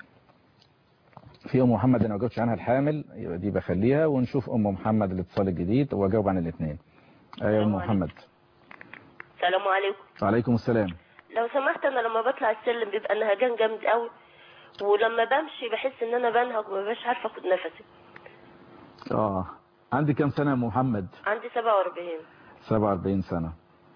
Speaker 1: في ام محمد انا ما جاوبتش عنها الحامل يبقى دي بخليها ونشوف ام محمد الاتصال الجديد واجاوب عن الاثنين ايوه ام محمد
Speaker 7: السلام عليكم
Speaker 1: وعليكم السلام
Speaker 7: لو سمحت انا لما بطلع السلم بيبقى نهجان جامد قوي ولما بمشي بحس ان انا بنهج ومبقاش عارفه اخد نفسي
Speaker 1: اه عندي كام سنة يا محمد
Speaker 7: عندي 47
Speaker 1: 47 سنة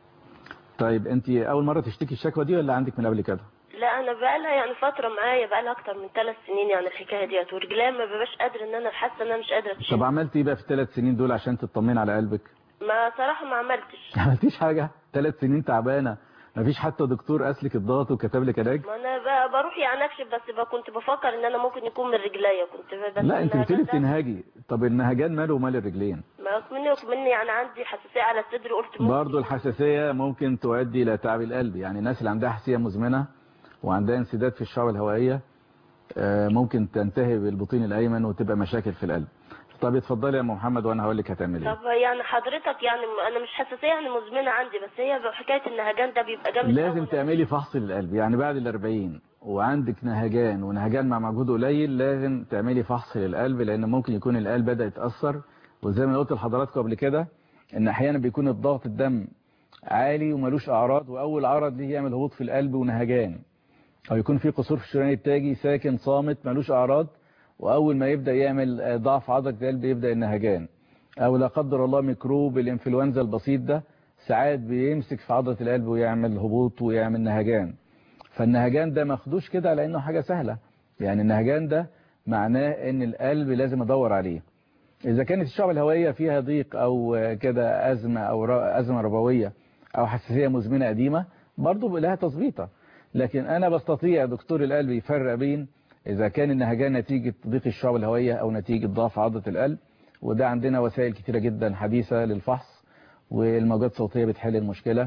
Speaker 1: طيب انت اول مرة تشتكي الشكوى دي ولا عندك من قبل كده
Speaker 7: لا انا بقالها يعني فتره معايا بقالها اكتر من ثلاث سنين يعني الحكايه ديت ورجليا ما ببقاش قادره ان انا حاسه ان انا مش قادره
Speaker 1: طب
Speaker 7: اتشيل
Speaker 1: عملت ايه بقى في الثلاث سنين دول عشان تطمن على قلبك
Speaker 7: ما صراحه ما عملتش
Speaker 1: ما عملتيش حاجة ثلاث سنين تعبانة مفيش حتى دكتور قاسلك الضغط وكتب لك علاج
Speaker 7: ما انا بقى بروح يعني اكشف بس بقى كنت بفكر ان انا ممكن يكون من رجليا كنت بس
Speaker 1: لا انت
Speaker 7: النهجان
Speaker 1: بتقولي
Speaker 7: ده-
Speaker 1: بتنهجي طب النهجان ماله ومال الرجلين
Speaker 7: ما مني ومني يعني عندي حساسيه على الصدر قلت ممكن
Speaker 1: برضه الحساسية ممكن تؤدي إلى تعب القلب يعني الناس اللي عندها حساسية مزمنة وعندها انسداد في الشعب الهوائية آه، ممكن تنتهي بالبطين الأيمن وتبقى مشاكل في القلب طب اتفضلي يا أم محمد وأنا هقول لك هتعمل إيه
Speaker 7: طب يعني حضرتك يعني انا مش حساسيه يعني مزمنه عندي بس هي حكايه النهجان ده بيبقى جامد
Speaker 1: لازم
Speaker 7: أوي.
Speaker 1: تعملي فحص للقلب يعني بعد الأربعين وعندك نهجان ونهجان مع مجهود قليل لازم تعملي فحص للقلب لأن ممكن يكون القلب بدأ يتأثر وزي ما قلت لحضراتكم قبل كده إن أحيانا بيكون الضغط الدم عالي وملوش أعراض وأول عرض ليه يعمل هبوط في القلب ونهجان أو يكون في قصور في الشريان التاجي ساكن صامت ملوش أعراض وأول ما يبدأ يعمل آه، ضعف عضلة القلب يبدأ النهجان أو لا قدر الله ميكروب الإنفلونزا البسيط ده ساعات بيمسك في عضلة القلب ويعمل هبوط ويعمل نهجان فالنهجان ده ماخدوش كده على انه حاجة سهلة يعني النهجان ده معناه ان القلب لازم ادور عليه اذا كانت الشعب الهوائية فيها ضيق او كده ازمة او ر- ازمة ربوية او حساسية مزمنة قديمة برضو لها تظبيطة لكن انا بستطيع دكتور القلب يفرق بين اذا كان النهجان نتيجة ضيق الشعب الهوائية او نتيجة ضعف عضلة القلب وده عندنا وسائل كتيرة جدا حديثة للفحص والموجات الصوتية بتحل المشكلة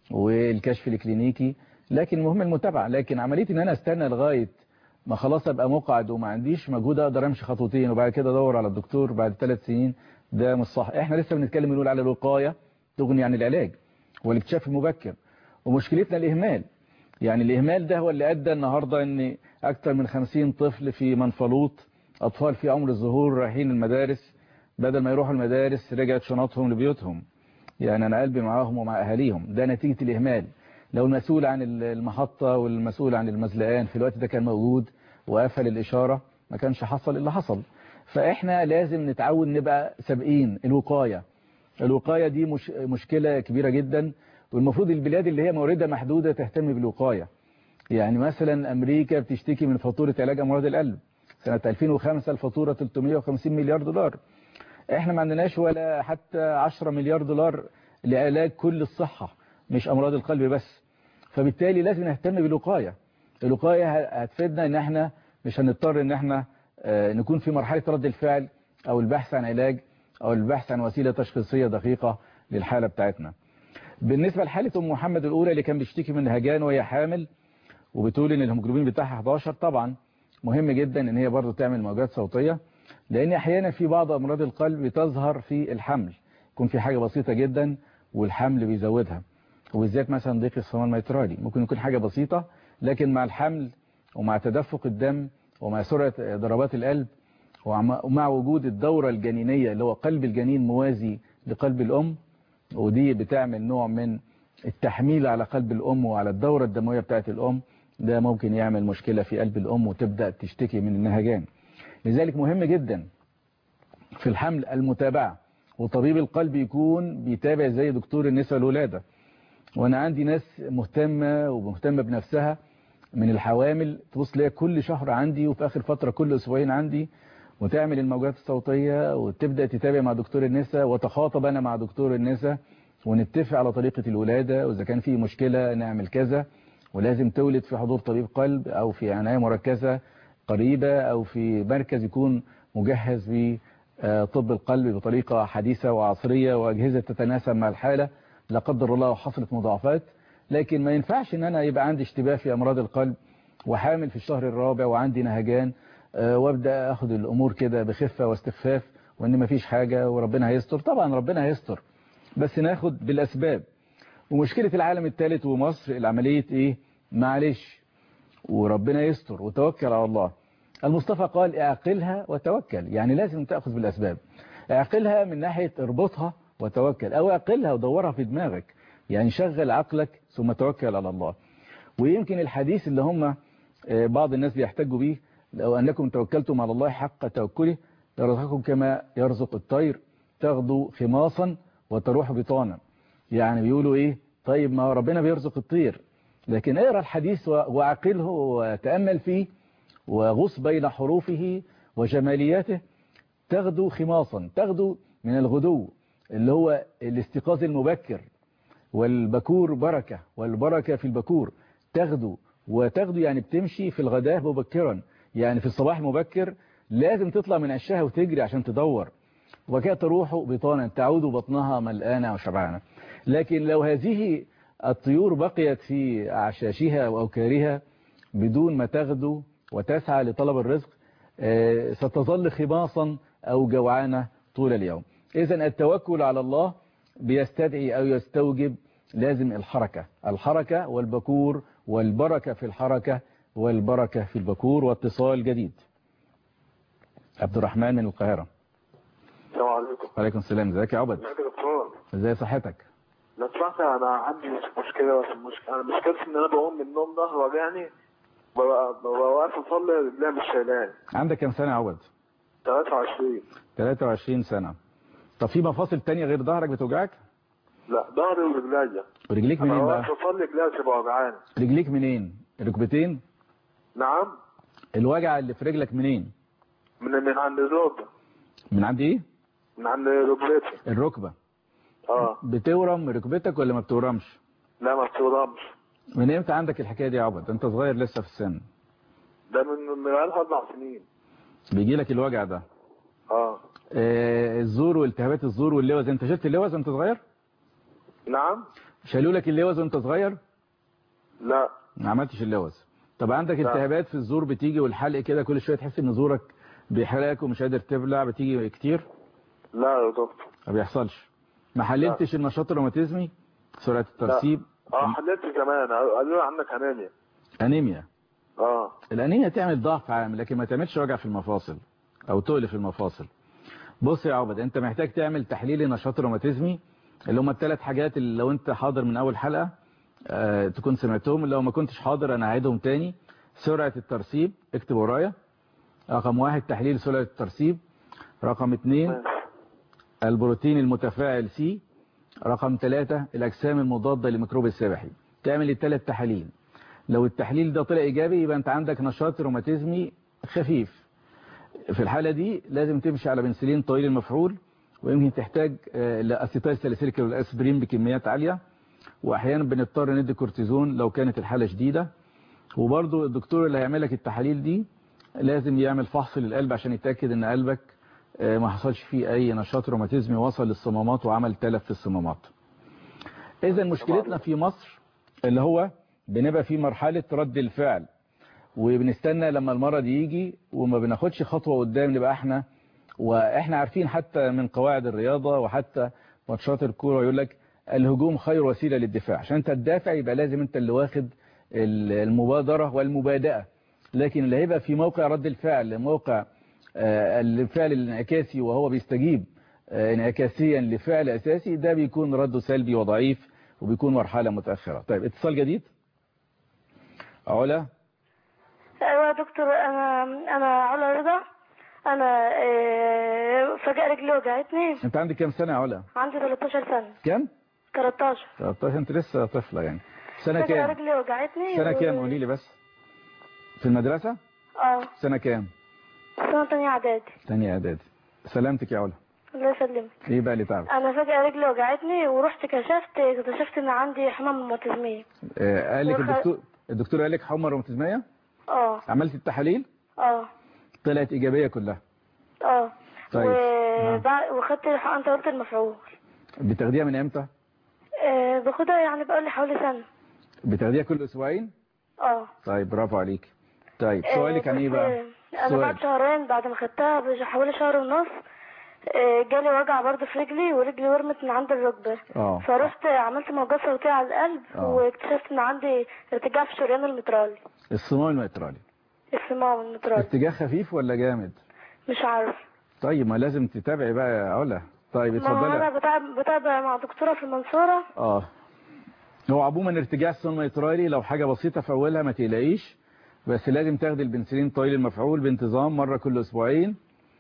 Speaker 1: والكشف الكلينيكي لكن المهم المتابعة لكن عملية ان انا استنى لغاية ما خلاص ابقى مقعد وما عنديش مجهود اقدر امشي خطوتين وبعد كده ادور على الدكتور بعد ثلاث سنين ده مش صح احنا لسه بنتكلم بنقول على الوقاية تغني عن العلاج والاكتشاف المبكر ومشكلتنا الاهمال يعني الاهمال ده هو اللي ادى النهاردة ان اكتر من 50 طفل في منفلوط اطفال في عمر الظهور رايحين المدارس بدل ما يروحوا المدارس رجعت شنطهم لبيوتهم يعني أنا قلبي معاهم ومع أهاليهم ده نتيجة الإهمال لو المسؤول عن المحطة والمسؤول عن المزلقان في الوقت ده كان موجود وقفل الإشارة ما كانش حصل اللي حصل فإحنا لازم نتعود نبقى سابقين الوقاية الوقاية دي مش مشكلة كبيرة جدا والمفروض البلاد اللي هي موردة محدودة تهتم بالوقاية يعني مثلا أمريكا بتشتكي من فاتورة علاج أمراض القلب سنة 2005 الفاتورة 350 مليار دولار احنا ما عندناش ولا حتى 10 مليار دولار لعلاج كل الصحة مش امراض القلب بس فبالتالي لازم نهتم بالوقاية الوقاية هتفيدنا ان احنا مش هنضطر ان احنا آه، نكون في مرحلة رد الفعل او البحث عن علاج او البحث عن وسيلة تشخيصية دقيقة للحالة بتاعتنا بالنسبة لحالة ام محمد الاولى اللي كان بيشتكي من هجان وهي حامل وبتقول ان الهيموجلوبين بتاعها 11 طبعا مهم جدا ان هي برضو تعمل موجات صوتية لان احيانا في بعض امراض القلب بتظهر في الحمل يكون في حاجة بسيطة جدا والحمل بيزودها وبالذات مثلا ضيق الصمام الميترالي ممكن يكون حاجة بسيطة لكن مع الحمل ومع تدفق الدم ومع سرعة ضربات القلب ومع ومع وجود الدورة الجنينية اللي هو قلب الجنين موازي لقلب الأم ودي بتعمل نوع من التحميل على قلب الأم وعلى الدورة الدموية بتاعت الأم ده ممكن يعمل مشكلة في قلب الأم وتبدأ تشتكي من النهجان لذلك مهم جدا في الحمل المتابعة وطبيب القلب يكون بيتابع زي دكتور النساء والولادة وانا عندي ناس مهتمة ومهتمة بنفسها من الحوامل تبص ليا كل شهر عندي وفي اخر فترة كل اسبوعين عندي وتعمل الموجات الصوتية وتبدأ تتابع مع دكتور النساء وتخاطب انا مع دكتور النساء ونتفق على طريقة الولادة واذا كان في مشكلة نعمل كذا ولازم تولد في حضور طبيب قلب او في عناية مركزة قريبة او في مركز يكون مجهز بطب القلب بطريقة حديثة وعصرية واجهزة تتناسب مع الحالة لا قدر الله حصلت مضاعفات لكن ما ينفعش ان انا يبقى عندي اشتباه في امراض القلب وحامل في الشهر الرابع وعندي نهجان آه، وابدا اخد الامور كده بخفه واستخفاف وان ما فيش حاجه وربنا هيستر طبعا ربنا هيستر بس ناخد بالاسباب ومشكله العالم الثالث ومصر العمليه ايه معلش وربنا يستر وتوكل على الله المصطفى قال اعقلها وتوكل يعني لازم تاخذ بالاسباب اعقلها من ناحيه اربطها وتوكل او اعقلها ودورها في دماغك يعني شغل عقلك ثم توكل على الله ويمكن الحديث اللي هم آه، بعض الناس بيحتجوا بيه لو أنكم توكلتم على الله حق توكله يرزقكم كما يرزق الطير تغدو خماصا وتروح بطانا يعني بيقولوا ايه طيب ما ربنا بيرزق الطير لكن اقرا الحديث وعقله وتأمل فيه وغص بين حروفه وجمالياته تغدو خماصا تغدو من الغدو اللي هو الاستيقاظ المبكر والبكور بركة والبركة في البكور تغدو وتغدو يعني بتمشي في الغداء مبكرا يعني في الصباح المبكر لازم تطلع من عشها وتجري عشان تدور وكده تروح بطانا تعود بطنها ملآنة وشبعانة لكن لو هذه الطيور بقيت في أعشاشها وأوكارها بدون ما تغدو وتسعى لطلب الرزق ستظل خماصا أو جوعانة طول اليوم إذا التوكل على الله بيستدعي أو يستوجب لازم الحركة الحركة والبكور والبركة في الحركة والبركة في البكور واتصال جديد عبد الرحمن من القاهرة
Speaker 8: السلام عليكم
Speaker 1: وعليكم السلام ازيك يا عبد
Speaker 8: ازيك يا دكتور
Speaker 1: ازاي صحتك
Speaker 8: لو سمحت انا عندي مشكله بس المشكله انا مشكلتي ان انا بقوم من النوم ظهري وجعني ببقى ببقى واقف اصلي رجليا مش شايلاني
Speaker 1: عندك كام سنة يا عبد
Speaker 8: 23
Speaker 1: 23 سنة طب في مفاصل تانية غير ظهرك بتوجعك
Speaker 8: لا ظهري ورجليا
Speaker 1: ورجليك
Speaker 8: انا
Speaker 1: منين
Speaker 8: واقف
Speaker 1: بقى
Speaker 8: اصلي رجليا تبقى وجعاني
Speaker 1: رجليك منين ركبتين
Speaker 8: نعم
Speaker 1: الوجع اللي في رجلك منين
Speaker 8: من من عند الركبه
Speaker 1: من عند ايه
Speaker 8: من عند ركبتي
Speaker 1: الركبة
Speaker 8: اه
Speaker 1: بتورم ركبتك ولا ما بتورمش
Speaker 8: لا ما بتورمش
Speaker 1: من امتى عندك الحكاية دي يا عبد انت صغير لسه في السن
Speaker 8: ده من من بقالها اربع سنين
Speaker 1: بيجي لك الوجع ده
Speaker 8: اه
Speaker 1: آه الزور والتهابات الزور واللوز انت شلت اللوز وانت صغير
Speaker 8: نعم
Speaker 1: شالوا لك اللوز وانت صغير
Speaker 8: لا
Speaker 1: ما عملتش اللوز طب عندك
Speaker 8: لا.
Speaker 1: التهابات في الزور بتيجي والحلق كده كل شويه تحس ان زورك بيحرقك ومش قادر تبلع بتيجي كتير
Speaker 8: لا يا دكتور
Speaker 1: ما بيحصلش ما حللتش النشاط الروماتيزمي سرعه الترسيب
Speaker 8: اه حللت زمان قالوا لي عندك انيميا
Speaker 1: انيميا
Speaker 8: اه
Speaker 1: الانيميا تعمل ضعف عام لكن ما تعملش وجع في المفاصل او تقل في المفاصل بص يا عبد انت محتاج تعمل تحليل نشاط روماتيزمي اللي هم الثلاث حاجات اللي لو انت حاضر من اول حلقة اه تكون سمعتهم لو ما كنتش حاضر انا هعيدهم تاني سرعة الترسيب اكتب ورايا رقم واحد تحليل سرعة الترسيب رقم اثنين البروتين المتفاعل سي رقم ثلاثة الأجسام المضادة لميكروب السبحي تعمل الثلاث تحاليل لو التحليل ده طلع إيجابي يبقى أنت عندك نشاط روماتيزمي خفيف في الحالة دي لازم تمشي على بنسلين طويل المفعول ويمكن تحتاج لأسيتايل ساليسيليك والأسبرين بكميات عالية وأحيانا بنضطر ندي كورتيزون لو كانت الحالة شديدة وبرضو الدكتور اللي هيعمل لك التحاليل دي لازم يعمل فحص للقلب عشان يتأكد ان قلبك ما حصلش فيه اي نشاط روماتيزمي وصل للصمامات وعمل تلف في الصمامات اذا مشكلتنا في مصر اللي هو بنبقى في مرحلة رد الفعل وبنستنى لما المرض يجي وما بناخدش خطوة قدام نبقى احنا واحنا عارفين حتى من قواعد الرياضة وحتى ماتشات الكورة يقول لك الهجوم خير وسيلة للدفاع عشان انت تدافع يبقى لازم انت اللي واخد المبادرة والمبادئة لكن اللي هيبقى في موقع رد الفعل موقع الفعل الانعكاسي وهو بيستجيب انعكاسيا لفعل أساسي ده بيكون رده سلبي وضعيف وبيكون مرحلة متأخرة طيب اتصال جديد علا
Speaker 9: ايوه يا دكتور انا انا علا رضا انا فجأة رجلي وجعتني
Speaker 1: انت عندك كام سنة يا علا
Speaker 9: عندي 13 سنة
Speaker 1: كام
Speaker 9: 13
Speaker 1: 13 انت لسه طفلة يعني سنة
Speaker 9: فجأة
Speaker 1: كام
Speaker 9: رجلي وجعتني
Speaker 1: سنة
Speaker 9: و-
Speaker 1: كام قولي لي بس في المدرسة
Speaker 9: اه
Speaker 1: سنة كام
Speaker 9: سنة تانية اعدادي
Speaker 1: تانية اعدادي سلامتك يا علا
Speaker 9: الله يسلمك
Speaker 1: ايه بقى اللي تعب
Speaker 9: انا فجأة رجلي وجعتني ورحت كشفت اكتشفت ان عندي حمام روماتيزمية
Speaker 1: آه قال لك
Speaker 9: وخ-
Speaker 1: الدكتور الدكتور قال لك حمى روماتيزمية
Speaker 9: اه
Speaker 1: عملت التحاليل
Speaker 9: اه
Speaker 1: طلعت إيجابية كلها
Speaker 9: اه
Speaker 1: طيب.
Speaker 9: وبع- وخدت حقن طويلة المفعول
Speaker 1: بتاخديها من امتى
Speaker 9: آه باخدها يعني بقالي حوالي سنة
Speaker 1: بتاخديها كل اسبوعين
Speaker 9: اه
Speaker 1: طيب برافو عليك طيب
Speaker 9: آه،
Speaker 1: سؤالك عن ايه
Speaker 9: بس،
Speaker 1: بقى
Speaker 9: آه، انا
Speaker 1: سؤال.
Speaker 9: بعد شهرين بعد ما خدتها بش- حوالي شهر ونص آه، جالي وجع برضه في رجلي ورجلي ورمت من عند الركبة
Speaker 1: اه
Speaker 9: فرحت عملت موجات صوتية على القلب
Speaker 1: آه.
Speaker 9: واكتشفت ان عندي ارتجاع في الشريان المترالي
Speaker 1: الصمام الميترالي
Speaker 9: الصمام المترالي
Speaker 1: ارتجاع خفيف ولا جامد
Speaker 9: مش عارف
Speaker 1: طيب ما لازم تتابعي بقى يا علا طيب
Speaker 9: ما هو انا
Speaker 1: اتفضلي
Speaker 9: بتابع, بتابع مع دكتورة في المنصورة
Speaker 1: اه هو عموما ارتجاع الصمام الميترالي لو حاجة بسيطة في اولها ما تقلقيش بس لازم تاخدي البنسلين طويل المفعول بانتظام مرة كل اسبوعين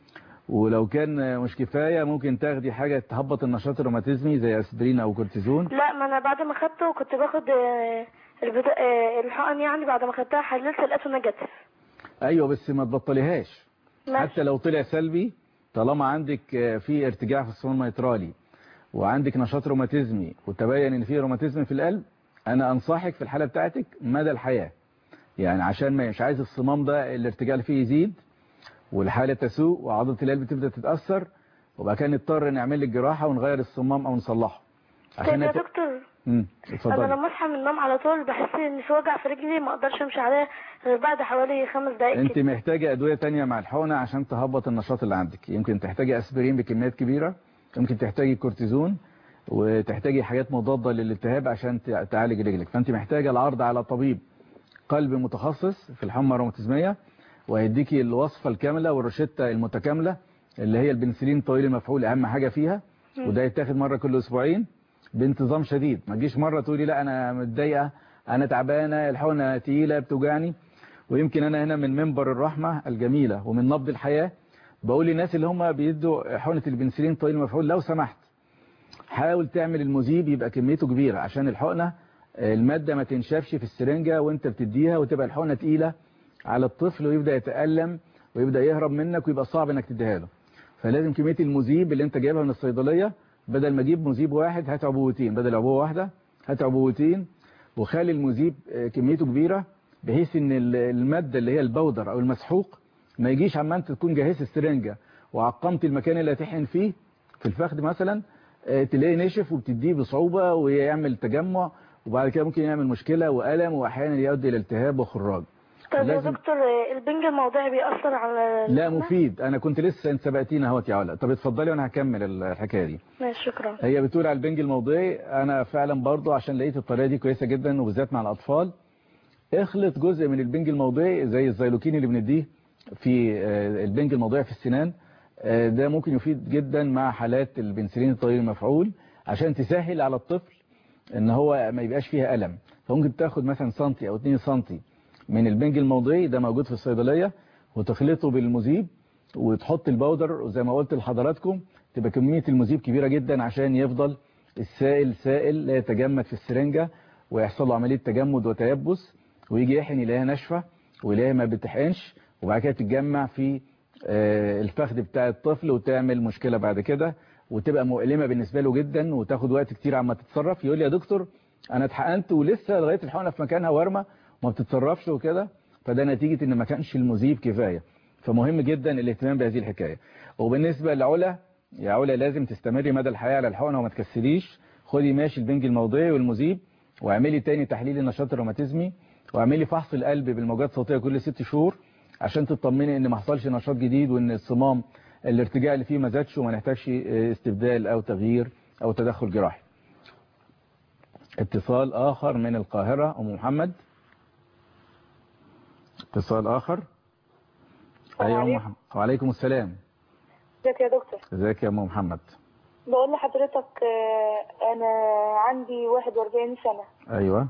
Speaker 1: ولو كان مش كفاية ممكن تاخدي حاجة تهبط النشاط الروماتيزمي زي اسبرين او كورتيزون
Speaker 9: لا ما انا بعد ما خدته كنت باخد آه، البتا... آه، الحقن يعني بعد ما خدتها حللت لقيته نيجاتيف
Speaker 1: ايوه بس ما تبطليهاش
Speaker 9: ماشي.
Speaker 1: حتى لو طلع سلبي طالما عندك آه، في ارتجاع في الصمام الميترالي وعندك نشاط روماتيزمي وتبين ان في روماتيزم في القلب انا انصحك في الحالة بتاعتك مدى الحياة يعني عشان ما مش عايز الصمام ده الارتجاع اللي فيه يزيد والحالة تسوء وعضلة القلب تبدأ تتأثر وبقى كان نضطر نعمل لك جراحة ونغير الصمام او نصلحه
Speaker 9: طيب يا
Speaker 1: نت-
Speaker 9: دكتور
Speaker 1: امم
Speaker 9: انا
Speaker 1: اتفضلي
Speaker 9: لما اصحى من النوم على طول بحس ان في وجع في رجلي ما اقدرش امشي عليها غير بعد حوالي خمس دقايق
Speaker 1: انت
Speaker 9: كده
Speaker 1: محتاجة ادوية تانية مع الحقنة عشان تهبط النشاط اللي عندك يمكن تحتاجي اسبرين بكميات كبيرة يمكن تحتاجي كورتيزون وتحتاجي حاجات مضادة للالتهاب عشان تع- تعالج رجلك فانت محتاجة العرض على طبيب قلب متخصص في الحمى الروماتيزمية وهيديكي الوصفة الكاملة والروشتة المتكاملة اللي هي البنسلين طويل المفعول اهم حاجة فيها وده يتاخد مرة كل اسبوعين بانتظام شديد ما تجيش مرة تقولي لا انا متضايقة انا تعبانة الحقنة تقيلة بتوجعني ويمكن انا هنا من منبر الرحمة الجميلة ومن نبض الحياة بقول للناس اللي هم بيدوا حقنة البنسلين طويل المفعول لو سمحت حاول تعمل المذيب يبقى كميته كبيرة عشان الحقنة آه، المادة ما تنشفش في السرنجة وانت بتديها وتبقى الحقنة تقيلة على الطفل ويبدأ يتألم ويبدأ يهرب منك ويبقى صعب انك تديها له فلازم كمية المذيب اللي انت جايبها من الصيدلية بدل ما اجيب مذيب واحد هات عبوتين بدل عبوة واحدة هات عبوتين وخلي المذيب آه، كميته كبيرة بحيث ان ال- المادة اللي هي البودر او المسحوق ما يجيش عما انت تكون جهزت السرنجة وعقمت المكان اللي هتحقن فيه في الفخذ مثلا آه، تلاقي نشف وبتديه بصعوبة ويعمل تجمع وبعد كده ممكن يعمل مشكلة وألم وأحيانا يؤدي إلى التهاب وخراج
Speaker 9: طيب يا
Speaker 1: لازم-
Speaker 9: دكتور آه، البنج الموضعي بيأثر على
Speaker 1: لا
Speaker 9: الجسم؟
Speaker 1: مفيد أنا كنت لسه انت سبقتينا اهوت يا علا طب اتفضلي وأنا هكمل الحكاية دي
Speaker 9: ماشي شكرا
Speaker 1: هي بتقول على البنج الموضعي أنا فعلا برضو عشان لقيت الطريقة دي كويسة جدا وبالذات مع الأطفال اخلط جزء من البنج الموضعي زي الزيلوكين اللي بنديه في آه، البنج الموضعي في السنان آه، ده ممكن يفيد جدا مع حالات البنسلين الطويل المفعول عشان تسهل على الطفل ان هو ما يبقاش فيها ألم فممكن تاخد مثلا سنتي او 2 سنتي من البنج الموضعي ده موجود في الصيدلية وتخلطه بالمذيب وتحط البودر وزي ما قلت لحضراتكم تبقى كمية المذيب كبيرة جدا عشان يفضل السائل سائل لا يتجمد في السرنجة ويحصل له عملية تجمد وتيبس ويجي يحقن يلاقيها ناشفة ويلاقيها ما بتحقنش وبعد كده تتجمع في آه، الفخذ بتاع الطفل وتعمل مشكلة بعد كده وتبقى مؤلمة بالنسبة له جدا وتاخد وقت كتير عما تتصرف يقول لي يا دكتور انا اتحقنت ولسه لغاية الحقنة في مكانها ورمة وما بتتصرفش وكده فده نتيجة ان ما كانش المذيب كفاية فمهم جدا الاهتمام بهذه الحكاية وبالنسبة لعلا يا علا لازم تستمري مدى الحياة على الحقنة وما تكسليش خدي ماشي البنج الموضعي والمذيب واعملي تاني تحليل النشاط الروماتيزمي واعملي فحص القلب بالموجات الصوتية كل ست شهور عشان تطمني ان ما حصلش نشاط جديد وان الصمام الارتجاع اللي فيه ما زادش وما نحتاجش استبدال او تغيير او تدخل جراحي اتصال اخر من القاهرة ام محمد اتصال اخر ايوه ام محمد وعليكم السلام
Speaker 4: ازيك يا دكتور
Speaker 1: ازيك يا ام محمد
Speaker 4: بقول لحضرتك آه، انا عندي 41 سنة
Speaker 1: ايوه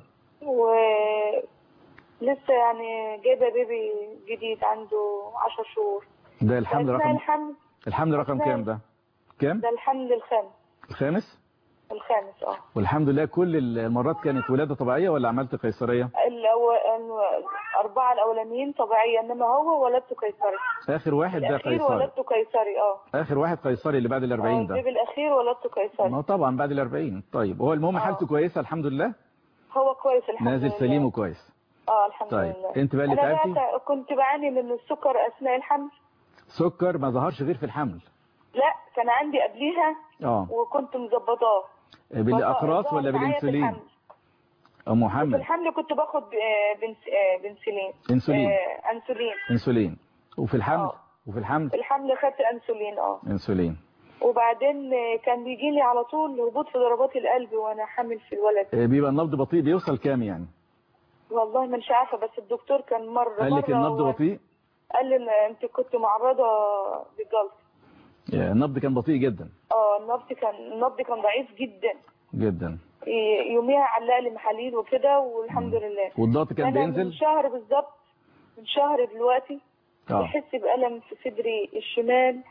Speaker 4: ولسه يعني جايبة بيبي جديد عنده 10 شهور
Speaker 1: ده الحمل
Speaker 4: أثناء
Speaker 1: رقم
Speaker 4: الحمل
Speaker 1: الحمل رقم كام ده كام
Speaker 4: ده الحمل الخامس
Speaker 1: الخامس
Speaker 4: الخامس اه
Speaker 1: والحمد لله كل المرات كانت ولادة طبيعية ولا عملت قيصرية
Speaker 4: الأو... الأربعة الأولانيين طبيعية إنما هو ولدته قيصري
Speaker 1: اخر واحد ده
Speaker 4: الأخير
Speaker 1: قيصري
Speaker 4: ولدته قيصري اه
Speaker 1: اخر واحد قيصري اللي بعد ال 40
Speaker 4: اه
Speaker 1: ده
Speaker 4: البيبي الأخير ولدته قيصري
Speaker 1: ما طبعا بعد ال 40 طيب هو المهم حالته كويسة الحمد لله
Speaker 4: هو كويس الحمد
Speaker 1: نازل
Speaker 4: لله
Speaker 1: سليم وكويس
Speaker 4: اه الحمد
Speaker 1: طيب
Speaker 4: لله
Speaker 1: انت بقى اللي
Speaker 4: أنا
Speaker 1: تعبتي
Speaker 4: بقى كنت بعاني من السكر أثناء الحمل
Speaker 1: سكر ما ظهرش غير في الحمل
Speaker 4: لا كان عندي قبليها
Speaker 1: اه
Speaker 4: وكنت مظبطاه
Speaker 1: بالاقراص
Speaker 4: ظهر
Speaker 1: ولا
Speaker 4: معايا في
Speaker 1: بالانسولين
Speaker 4: الحمل.
Speaker 1: ام
Speaker 4: في
Speaker 1: محمد
Speaker 4: الحمل كنت باخد آه، بنس... آه، بنسلين
Speaker 1: انسولين.
Speaker 4: آه، انسولين
Speaker 1: انسولين وفي الحمل
Speaker 4: آه.
Speaker 1: وفي الحمل
Speaker 4: في الحمل خدت انسولين اه
Speaker 1: انسولين
Speaker 4: وبعدين آه، كان بيجي لي على طول هبوط في ضربات القلب وانا حامل في الولد
Speaker 1: آه، بيبقى النبض بطيء بيوصل كام يعني
Speaker 4: والله مش عارفه بس الدكتور كان مره
Speaker 1: قال لك
Speaker 4: مرة
Speaker 1: النبض
Speaker 4: و-
Speaker 1: بطيء
Speaker 4: قال لي إن انت كنت معرضه بالجلط
Speaker 1: آه، النبض كان بطيء جدا
Speaker 4: اه النبض كان النبض كان ضعيف جدا
Speaker 1: جدا
Speaker 4: ي- يوميها علق لي محاليل وكده والحمد لله
Speaker 1: والضغط كان
Speaker 4: أنا من
Speaker 1: بينزل
Speaker 4: شهر بالظبط من شهر دلوقتي
Speaker 1: اه
Speaker 4: بحس بألم في صدري الشمال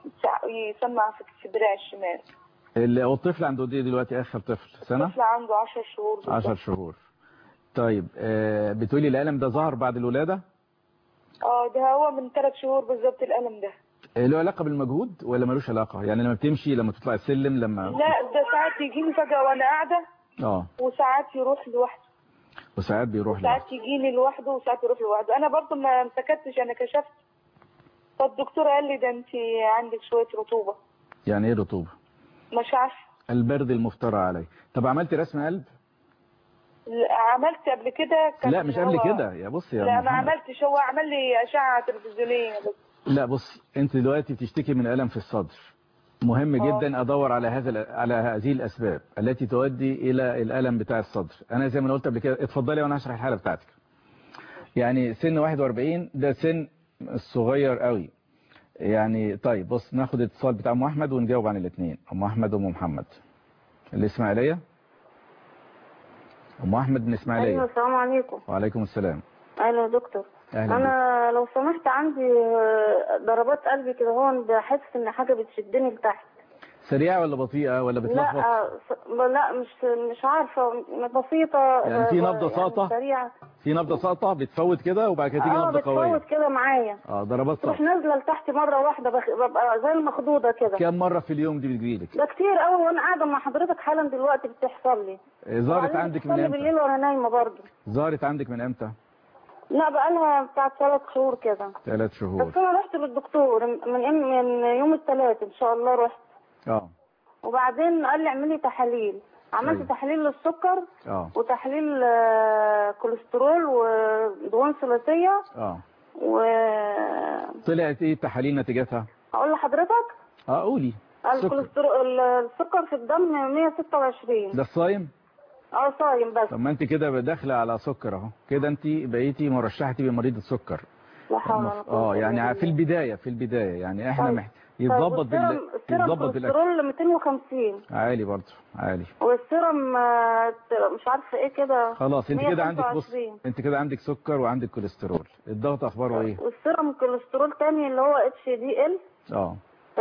Speaker 4: سع- يسمع في في دراع الشمال
Speaker 1: ال- والطفل عنده قد ايه دلوقتي اخر طفل سنة
Speaker 4: الطفل عنده 10 شهور بالظبط.
Speaker 1: 10 شهور طيب آه، بتقولي الألم ده ظهر بعد الولادة
Speaker 4: اه ده هو من ثلاث شهور بالظبط الألم ده
Speaker 1: آه، له علاقة بالمجهود ولا ملوش علاقة يعني لما بتمشي لما تطلع السلم لما
Speaker 4: لا ده ساعات يجيني فجأة وأنا قاعدة
Speaker 1: اه
Speaker 4: وساعات يروح لوحده
Speaker 1: وساعات بيروح لوحده
Speaker 4: ساعات يجيني لوحده وساعات يروح لوحده أنا برضو ما مسكتش أنا كشفت فالدكتور قال لي ده أنت عندك شوية رطوبة
Speaker 1: يعني ايه رطوبة
Speaker 4: مش عارفة
Speaker 1: البرد المفترى عليه طب عملت رسم قلب
Speaker 4: لا، عملت قبل كده كان
Speaker 1: لا مش قبل
Speaker 4: هو-
Speaker 1: كده يا بص يا
Speaker 4: لا ما
Speaker 1: محمد.
Speaker 4: عملتش هو عمل لي أشعة تلفزيونية بس
Speaker 1: لا بص انت دلوقتي بتشتكي من الم في الصدر مهم
Speaker 4: آه.
Speaker 1: جدا ادور على هذا ال- على هذه الاسباب التي تؤدي الى الالم بتاع الصدر انا زي ما أنا قلت قبل كده اتفضلي وانا هشرح الحاله بتاعتك يعني سن 41 ده سن صغير قوي يعني طيب بص ناخد اتصال بتاع ام احمد ونجاوب عن الاثنين ام احمد وام محمد الاسماعيليه ام احمد من
Speaker 3: ايوه
Speaker 1: الاسماعيليه
Speaker 3: السلام عليكم
Speaker 1: وعليكم السلام
Speaker 3: ايوه يا دكتور
Speaker 1: اهلا بك.
Speaker 3: انا لو سمحت عندي آه، ضربات قلبي كده هون بحس ان حاجه بتشدني لتحت
Speaker 1: سريعه ولا بطيئه ولا بتلخبط
Speaker 3: لا آه، س- لا مش مش عارفه بسيطه
Speaker 1: يعني في
Speaker 3: آه،
Speaker 1: نبضة ساقطة؟
Speaker 3: سريعه
Speaker 1: في نبضه ساقطه بتفوت كده وبعد كده تيجي
Speaker 3: اه
Speaker 1: نبضه قويه
Speaker 3: بتفوت كده معايا
Speaker 1: اه ضربات
Speaker 3: تروح
Speaker 1: صح
Speaker 3: نازله لتحت مره واحده بخ... ببقى زي المخضوضه كده
Speaker 1: كم مرة في اليوم دي بتجيلك
Speaker 3: ده كتير قوي وانا قاعده مع حضرتك حالا دلوقتي بتحصل لي
Speaker 1: آه، ظهرت
Speaker 3: وبعدين
Speaker 1: عندك
Speaker 3: بتحصل
Speaker 1: من
Speaker 3: لي
Speaker 1: امتى
Speaker 3: بالليل وانا نايمه برضه
Speaker 1: ظهرت عندك من امتى
Speaker 3: لا بقالها بتاع ثلاث شهور كده
Speaker 1: ثلاث شهور
Speaker 3: بس انا رحت للدكتور من من يوم الثلاث ان شاء الله رحت
Speaker 1: اه
Speaker 3: وبعدين قال لي اعملي تحاليل عملت
Speaker 1: أيوة.
Speaker 3: تحليل للسكر
Speaker 1: اه
Speaker 3: وتحليل آه، كوليسترول ودهون ثلاثيه
Speaker 1: اه
Speaker 3: و
Speaker 1: طلعت ايه التحاليل نتيجتها
Speaker 3: هقول لحضرتك
Speaker 1: اه قولي سكر
Speaker 3: الكوليسترول السكر في الدم 126
Speaker 1: ده الصايم
Speaker 3: اه صايم بس
Speaker 1: طب ما انت كده داخله على سكر اهو كده انت بقيتي مرشحه تبقي مريضه سكر
Speaker 3: لا حول ولا
Speaker 1: المف-
Speaker 3: قوه
Speaker 1: اه
Speaker 3: إلا
Speaker 1: يعني في
Speaker 3: بالله.
Speaker 1: البدايه في البدايه يعني احنا
Speaker 3: طيب.
Speaker 1: محت... يتظبط بال
Speaker 3: والسيرم- السيرم
Speaker 1: يتظبط بالاكل
Speaker 3: كوليسترول 250
Speaker 1: عالي برضه عالي
Speaker 3: والسيرم آه، مش عارفه ايه كده
Speaker 1: خلاص انت كده عندك بص
Speaker 3: 125.
Speaker 1: انت كده عندك سكر وعندك كوليسترول الضغط اخباره ايه
Speaker 3: والسيرم كوليسترول تاني اللي هو اتش دي ال
Speaker 1: اه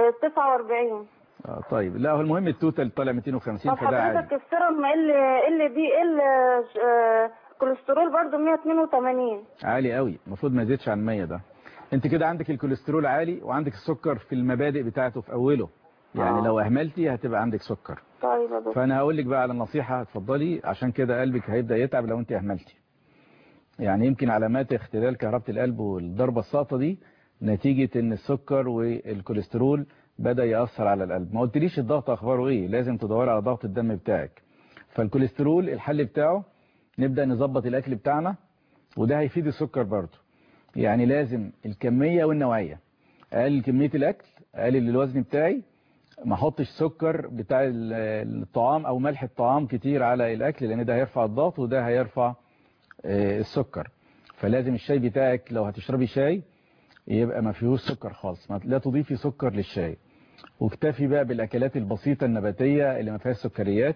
Speaker 3: 49
Speaker 1: اه طيب لا هو المهم التوتال طالع 250
Speaker 3: طب
Speaker 1: فده عالي
Speaker 3: حضرتك السيرم ال ال دي ال آه، كوليسترول برضو 182
Speaker 1: عالي قوي المفروض ما يزيدش عن 100 ده انت كده عندك الكوليسترول عالي وعندك السكر في المبادئ بتاعته في اوله يعني
Speaker 3: آه.
Speaker 1: لو اهملتي هتبقى عندك سكر
Speaker 3: طيب يا دكتور
Speaker 1: فانا هقول لك بقى على نصيحه اتفضلي عشان كده قلبك هيبدا يتعب لو انت اهملتي يعني يمكن علامات اختلال كهربة القلب والضربة الساقطة دي نتيجة ان السكر والكوليسترول بدأ يأثر على القلب ما قلتليش الضغط اخباره ايه لازم تدور على ضغط الدم بتاعك فالكوليسترول الحل بتاعه نبدأ نظبط الاكل بتاعنا وده هيفيد السكر برضه يعني لازم الكمية والنوعية اقلل كمية الاكل اقلل الوزن بتاعي ما احطش سكر بتاع ال- الطعام او ملح الطعام كتير على الاكل لان ده هيرفع الضغط وده هيرفع آه، السكر فلازم الشاي بتاعك لو هتشربي شاي يبقى ما فيهوش سكر خالص ما- لا تضيفي سكر للشاي واكتفي بقى بالاكلات البسيطة النباتية اللي ما فيهاش سكريات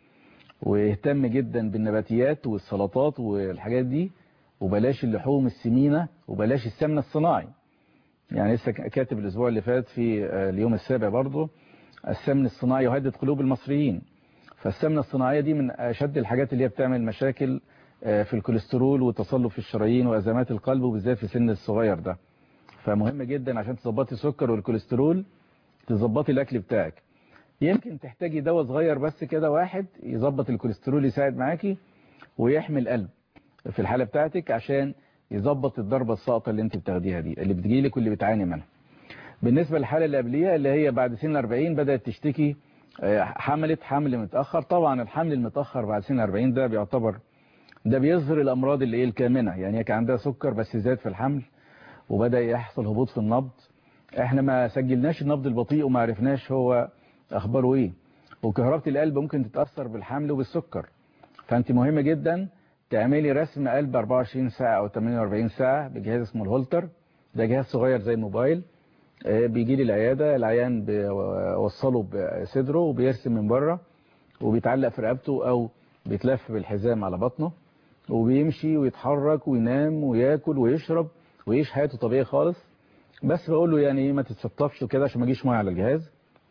Speaker 1: واهتم جدا بالنباتيات والسلطات والحاجات دي وبلاش اللحوم السمينة وبلاش السمنة الصناعي يعني لسه كاتب الاسبوع اللي فات في آه، اليوم السابع برضه السمن الصناعي يهدد قلوب المصريين فالسمنة الصناعية دي من أشد الحاجات اللي هي بتعمل مشاكل آه، في الكوليسترول وتصلب في الشرايين وأزمات القلب وبالذات في سن الصغير ده فمهم جدا عشان تظبطي السكر والكوليسترول تظبطي الأكل بتاعك يمكن تحتاجي دواء صغير بس كده واحد يظبط الكوليسترول يساعد معاكي ويحمي القلب في الحالة بتاعتك عشان يظبط الضربة الساقطة اللي انت بتاخديها دي اللي بتجيلك واللي بتعاني منها بالنسبة للحالة اللي قبليها اللي هي بعد سن 40 بدأت تشتكي آه، حملت حمل متأخر طبعا الحمل المتأخر بعد سن 40 ده بيعتبر ده بيظهر الأمراض اللي هي الكامنة يعني هي كان عندها سكر بس زاد في الحمل وبدأ يحصل هبوط في النبض احنا ما سجلناش النبض البطيء وما عرفناش هو أخباره ايه وكهربة القلب ممكن تتأثر بالحمل وبالسكر فأنت مهمة جدا تعملي رسم قلب 24 ساعة أو 48 ساعة بجهاز اسمه الهولتر ده جهاز صغير زي الموبايل آه، بيجي لي العيادة العيان بوصله بصدره وبيرسم من بره وبيتعلق في رقبته أو بيتلف بالحزام على بطنه وبيمشي ويتحرك وينام وياكل ويشرب ويعيش حياته طبيعي خالص بس بقول له يعني ايه ما تتشطفش وكده عشان ما يجيش ميه على الجهاز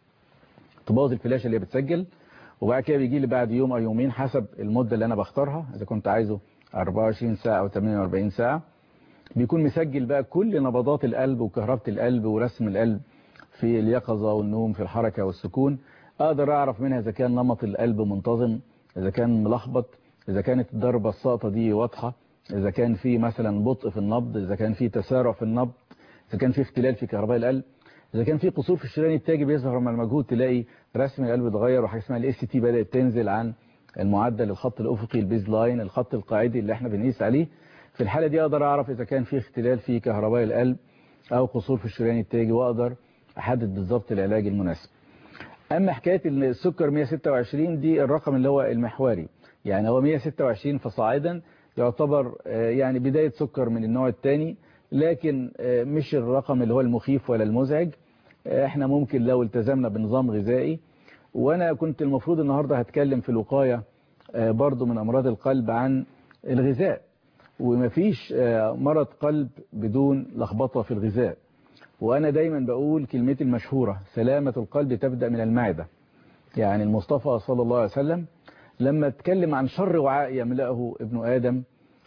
Speaker 1: تبوظ الفلاشه اللي هي بتسجل وبعد كده بيجي لي بعد يوم او يومين حسب المده اللي انا بختارها اذا كنت عايزه 24 ساعه او 48 ساعه بيكون مسجل بقى كل نبضات القلب وكهربة القلب ورسم القلب في اليقظة والنوم في الحركة والسكون أقدر أعرف منها إذا كان نمط القلب منتظم إذا كان ملخبط إذا كانت الضربة الساقطة دي واضحة إذا كان في مثلا بطء في النبض إذا كان في تسارع في النبض إذا كان في اختلال في كهرباء القلب إذا كان في قصور في الشريان التاجي بيظهر مع المجهود تلاقي رسم القلب اتغير وحاجة اسمها الاس تي بدأت تنزل عن المعدل الخط الأفقي البيز لاين الخط القاعدي اللي احنا بنقيس عليه في الحالة دي أقدر أعرف إذا كان في اختلال في كهرباء القلب أو قصور في الشريان التاجي وأقدر أحدد بالظبط العلاج المناسب أما حكاية السكر 126 دي الرقم اللي هو المحوري يعني هو 126 فصاعدا يعتبر يعني بداية سكر من النوع الثاني لكن مش الرقم اللي هو المخيف ولا المزعج احنا ممكن لو التزمنا بنظام غذائي وانا كنت المفروض النهاردة هتكلم في الوقاية برضو من امراض القلب عن الغذاء ومفيش مرض قلب بدون لخبطة في الغذاء وأنا دايما بقول كلمتي المشهورة سلامة القلب تبدأ من المعدة يعني المصطفى صلى الله عليه وسلم لما اتكلم عن شر وعاء يملأه ابن آدم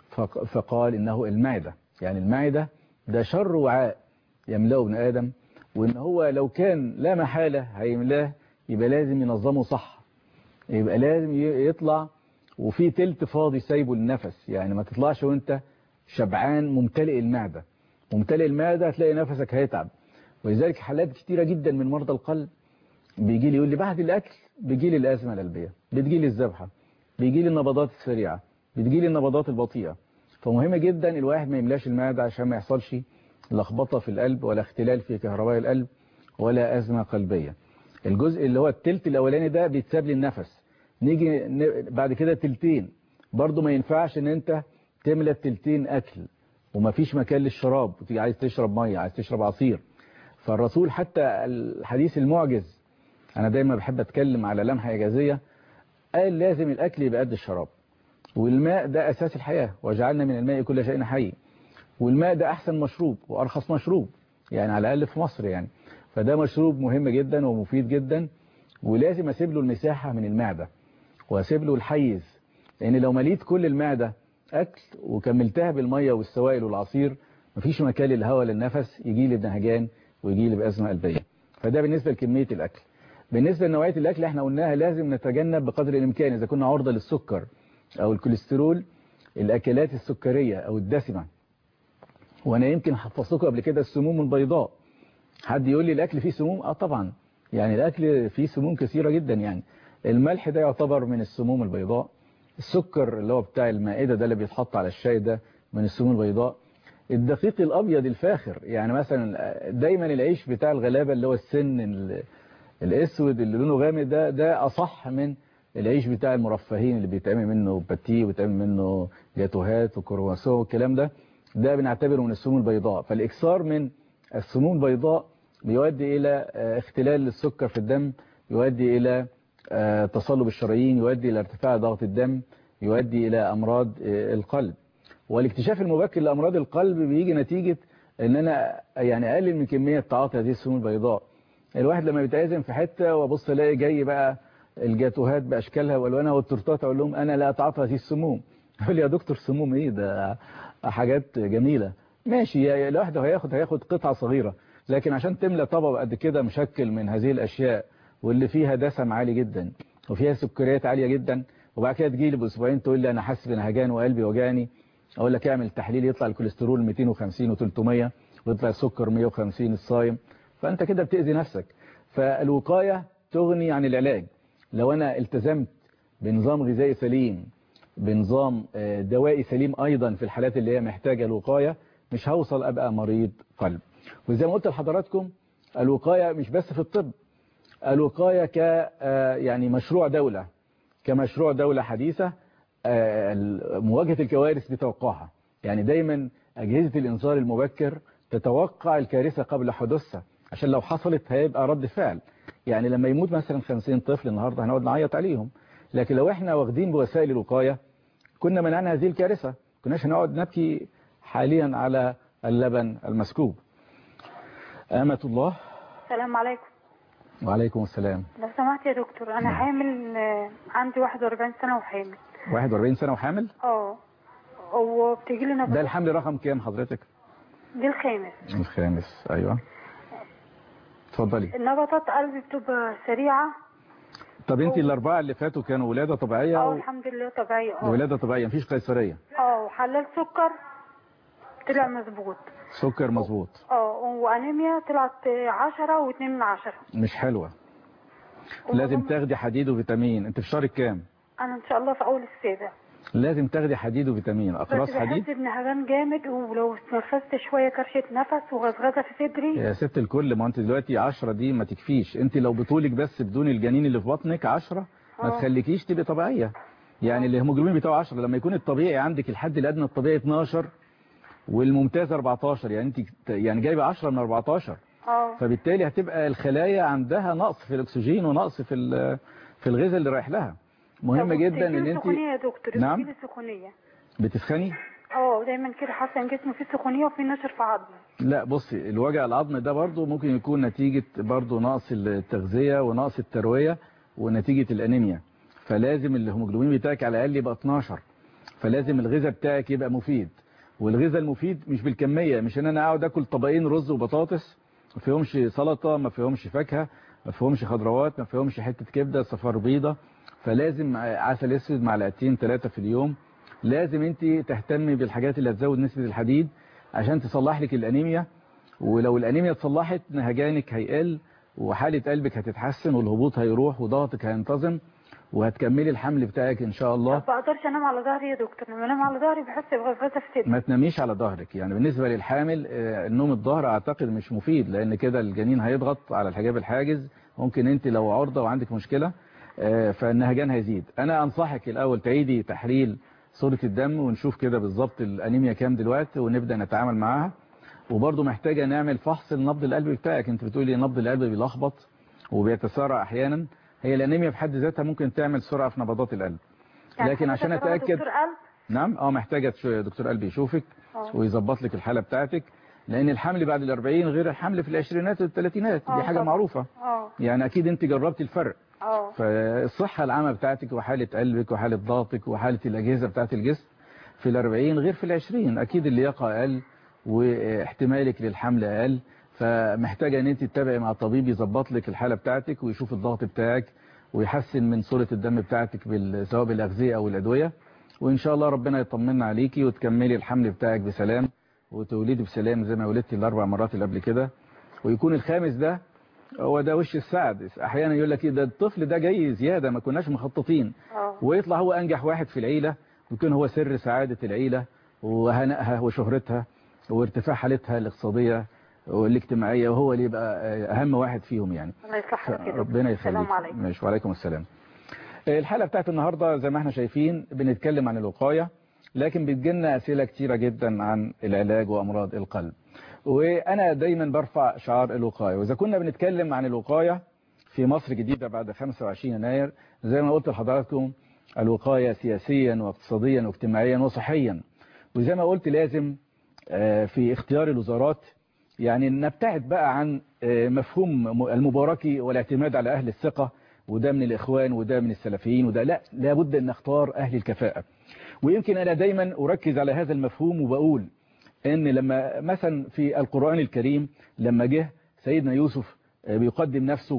Speaker 1: فقال إنه المعدة يعني المعدة ده شر وعاء يملأه ابن آدم وإن هو لو كان لا محالة هيملاه يبقى لازم ينظمه صح يبقى لازم يطلع وفي تلت فاضي سايبه للنفس يعني ما تطلعش وانت شبعان ممتلئ المعدة ممتلئ المعدة هتلاقي نفسك هيتعب ولذلك حالات كتيرة جدا من مرضى القلب بيجي لي يقول لي بعد الأكل بيجي لي الأزمة القلبية بتجي لي الذبحة بيجي لي النبضات السريعة بتجي لي النبضات البطيئة فمهم جدا الواحد ما يملاش المعدة عشان ما يحصلش لخبطة في القلب ولا اختلال في كهرباء القلب ولا أزمة قلبية الجزء اللي هو التلت الأولاني ده بيتساب لي النفس نيجي بعد كده تلتين برضو ما ينفعش ان انت تملى التلتين اكل ومفيش مكان للشراب وتيجي عايز تشرب ميه عايز تشرب عصير فالرسول حتى الحديث المعجز انا دايما بحب اتكلم على لمحه اجازيه قال لازم الاكل يبقى قد الشراب والماء ده اساس الحياه وجعلنا من الماء كل شيء حي والماء ده احسن مشروب وارخص مشروب يعني على الاقل في مصر يعني فده مشروب مهم جدا ومفيد جدا ولازم اسيب له المساحه من المعده واسيب له الحيز لان لو مليت كل المعدة اكل وكملتها بالمية والسوائل والعصير مفيش مكان للهواء للنفس يجي لي بنهجان ويجي لي بأزمة قلبية فده بالنسبة لكمية الاكل بالنسبة لنوعية الاكل احنا قلناها لازم نتجنب بقدر الامكان اذا كنا عرضة للسكر او الكوليسترول الاكلات السكرية او الدسمة وانا يمكن حفظتكم قبل كده السموم البيضاء حد يقول لي الاكل فيه سموم اه طبعا يعني الاكل فيه سموم كثيرة جدا يعني الملح ده يعتبر من السموم البيضاء السكر اللي هو بتاع المائدة ده اللي بيتحط على الشاي ده من السموم البيضاء الدقيق الأبيض الفاخر يعني مثلا دايما العيش بتاع الغلابة اللي هو السن الأسود اللي لونه غامق ده ده أصح من العيش بتاع المرفهين اللي بيتعمل منه باتيه وبيتعمل منه جاتوهات وكرواسون والكلام ده ده بنعتبره من السموم البيضاء فالإكثار من السموم البيضاء بيؤدي إلى اختلال السكر في الدم يؤدي إلى تصلب الشرايين يؤدي إلى ارتفاع ضغط الدم يؤدي إلى أمراض القلب والاكتشاف المبكر لأمراض القلب بيجي نتيجة ان انا يعني اقلل من كمية تعاطي هذه السموم البيضاء الواحد لما بيتعزم في حتة وابص الاقي جاي بقى الجاتوهات باشكالها والوانها والتورتات اقول لهم انا لا اتعاطى هذه السموم يقول لي يا دكتور سموم ايه ده حاجات جميلة ماشي الواحد هياخد هياخد قطعة صغيرة لكن عشان تملى طبق قد كده مشكل من هذه الاشياء واللي فيها دسم عالي جدا وفيها سكريات عالية جدا وبعد كده تجي لي باسبوعين تقول لي انا حاسس بنهجان وقلبي وجعني اقول لك اعمل تحليل يطلع الكوليسترول 250 و300 ويطلع السكر 150 الصايم فانت كده بتأذي نفسك فالوقاية تغني عن العلاج لو انا التزمت بنظام غذائي سليم بنظام دوائي سليم ايضا في الحالات اللي هي محتاجة الوقاية مش هوصل ابقى مريض قلب وزي ما قلت لحضراتكم الوقاية مش بس في الطب الوقاية ك يعني مشروع دولة كمشروع دولة حديثة مواجهة الكوارث بتوقعها يعني دايما أجهزة الإنذار المبكر تتوقع الكارثة قبل حدوثها عشان لو حصلت هيبقى رد فعل يعني لما يموت مثلا 50 طفل النهاردة هنقعد نعيط عليهم لكن لو احنا واخدين بوسائل الوقاية كنا منعنا هذه الكارثة كناش هنقعد نبكي حاليا على اللبن المسكوب أمة الله
Speaker 2: السلام عليكم
Speaker 1: وعليكم السلام
Speaker 2: لو سمحت يا دكتور انا حامل آه، عندي 41 سنه وحامل
Speaker 1: 41 سنة وحامل
Speaker 2: اه وبتيجي لي
Speaker 1: ده
Speaker 2: نبضات
Speaker 1: الحمل رقم كام حضرتك
Speaker 2: دي الخامس
Speaker 1: الخامس أيوة اتفضلي
Speaker 2: نبضات قلبي بتبقى سريعه
Speaker 1: طب انت الأربعة اللي فاتوا كانوا ولادة طبيعية
Speaker 2: اه
Speaker 1: و...
Speaker 2: الحمد لله طبيعيه اه
Speaker 1: ولادة طبيعية مفيش قيصرية
Speaker 2: اه وحلال سكر طلع مظبوط
Speaker 1: سكر مظبوط
Speaker 2: اه وانيميا طلعت 10 و2 من 10
Speaker 1: مش حلوة لازم تاخدي حديد وفيتامين انت في شهر كام
Speaker 2: انا ان شاء الله في اول السابع
Speaker 1: لازم تاخدي حديد وفيتامين
Speaker 2: بس
Speaker 1: اقراص حديد
Speaker 2: بحس بنهجان جامد ولو اتنفست شويه كرشه نفس وغزغزه في صدري
Speaker 1: يا ست الكل ما انت دلوقتي 10 دي ما تكفيش انت لو بطولك بس بدون الجنين اللي في بطنك 10 ما
Speaker 2: اه.
Speaker 1: تخليكيش تبقي طبيعيه يعني الهيموجلوبين بتاعه 10 لما يكون الطبيعي عندك الحد الادنى الطبيعي 12 والممتاز 14 يعني انت يعني جايبه 10 من 14
Speaker 2: اه
Speaker 1: فبالتالي هتبقى الخلايا عندها نقص في الاكسجين ونقص في ال- في الغذاء اللي رايح لها مهم
Speaker 2: طب
Speaker 1: جدا ان
Speaker 2: بتجيلي
Speaker 1: انت
Speaker 2: سخونيه يا دكتور
Speaker 1: نعم.
Speaker 2: بتجيلي سخونيه
Speaker 1: بتسخني
Speaker 2: اه دايما كده حاسه ان جسمي فيه سخونيه وفيه نشر في عظمي
Speaker 1: لا بصي الوجع العظم ده برضو ممكن يكون نتيجة برضو نقص التغذية ونقص التروية ونتيجة الأنيميا فلازم الهيموجلوبين بتاعك على الأقل يبقى 12 فلازم الغذاء بتاعك يبقى مفيد والغذاء المفيد مش بالكمية مش ان انا اقعد اكل طبقين رز وبطاطس ما فيهمش سلطة ما فيهمش فاكهة ما فيهمش خضروات ما فيهمش حتة كبدة صفار بيضة فلازم عسل اسود معلقتين ثلاثة في اليوم لازم انت تهتمي بالحاجات اللي هتزود نسبة الحديد عشان تصلح لك الانيميا ولو الانيميا اتصلحت نهجانك هيقل وحالة قلبك هتتحسن والهبوط هيروح وضغطك هينتظم وهتكملي الحمل بتاعك ان شاء الله
Speaker 2: ما بقدرش انام على ظهري يا دكتور لما انام على ظهري بحس بغزغزه في صدري
Speaker 1: ما تناميش على ظهرك يعني بالنسبة للحامل آه، النوم الظهر اعتقد مش مفيد لان كده الجنين هيضغط على الحجاب الحاجز ممكن انت لو عرضة وعندك مشكلة آه، فالنهجان هيزيد انا انصحك الاول تعيدي تحليل صورة الدم ونشوف كده بالظبط الانيميا كام دلوقتي ونبدأ نتعامل معاها وبرضه محتاجة نعمل فحص لنبض القلب بتاعك انت بتقولي نبض القلب بيلخبط وبيتسارع احيانا هي الانيميا في حد ذاتها ممكن تعمل سرعة في نبضات القلب
Speaker 2: يعني
Speaker 1: لكن عشان
Speaker 2: حضرتك أروح
Speaker 1: اتاكد
Speaker 2: دكتور قلب
Speaker 1: نعم اه محتاجة تش- دكتور قلبي يشوفك
Speaker 2: اه
Speaker 1: ويظبط لك الحالة بتاعتك لان الحمل بعد الأربعين غير الحمل في العشرينات والثلاثينات
Speaker 2: آه
Speaker 1: دي حاجة
Speaker 2: طبعا.
Speaker 1: معروفة
Speaker 2: اه
Speaker 1: يعني اكيد انت جربت الفرق
Speaker 2: اه
Speaker 1: فالصحة العامة بتاعتك وحالة قلبك وحالة ضغطك وحالة الأجهزة بتاعت الجسم في الأربعين غير في العشرين أكيد اللياقة أقل واحتمالك للحمل أقل فمحتاجة ان انت تتابعي مع الطبيب يظبط لك الحالة بتاعتك ويشوف الضغط بتاعك ويحسن من صورة الدم بتاعتك بال- سواء بالأغذية أو الأدوية وإن شاء الله ربنا يطمنا عليكي وتكملي الحمل بتاعك بسلام وتولدي بسلام زي ما ولدتي الأربع مرات اللي قبل كده ويكون الخامس ده هو ده وش السعد احيانا يقول لك إيه ده الطفل ده جاي زيادة ما كناش مخططين
Speaker 2: اه
Speaker 1: ويطلع هو انجح واحد في العيلة ويكون هو سر سعادة العيلة وهنائها وشهرتها وارتفاع حالتها الاقتصادية والاجتماعية وهو اللي يبقى اهم واحد فيهم يعني
Speaker 2: الله يصلح حالك يا دكتور
Speaker 1: ربنا يخليك
Speaker 2: السلام عليكم
Speaker 1: ماشي وعليكم السلام الحلقة بتاعت النهاردة زي ما احنا شايفين بنتكلم عن الوقاية لكن بتجيلنا أسئلة كتيرة جدا عن العلاج وأمراض القلب وأنا دايما برفع شعار الوقاية وإذا كنا بنتكلم عن الوقاية في مصر جديدة بعد 25 يناير زي ما قلت لحضراتكم الوقاية سياسيا واقتصاديا واجتماعيا وصحيا وزي ما قلت لازم آه، في اختيار الوزارات يعني نبتعد بقى عن آه، مفهوم المباركي والاعتماد على أهل الثقة وده من الإخوان وده من السلفيين وده لا لابد أن نختار أهل الكفاءة ويمكن أنا دايما أركز على هذا المفهوم وبقول ان لما مثلا في القرآن الكريم لما جه سيدنا يوسف آه، بيقدم نفسه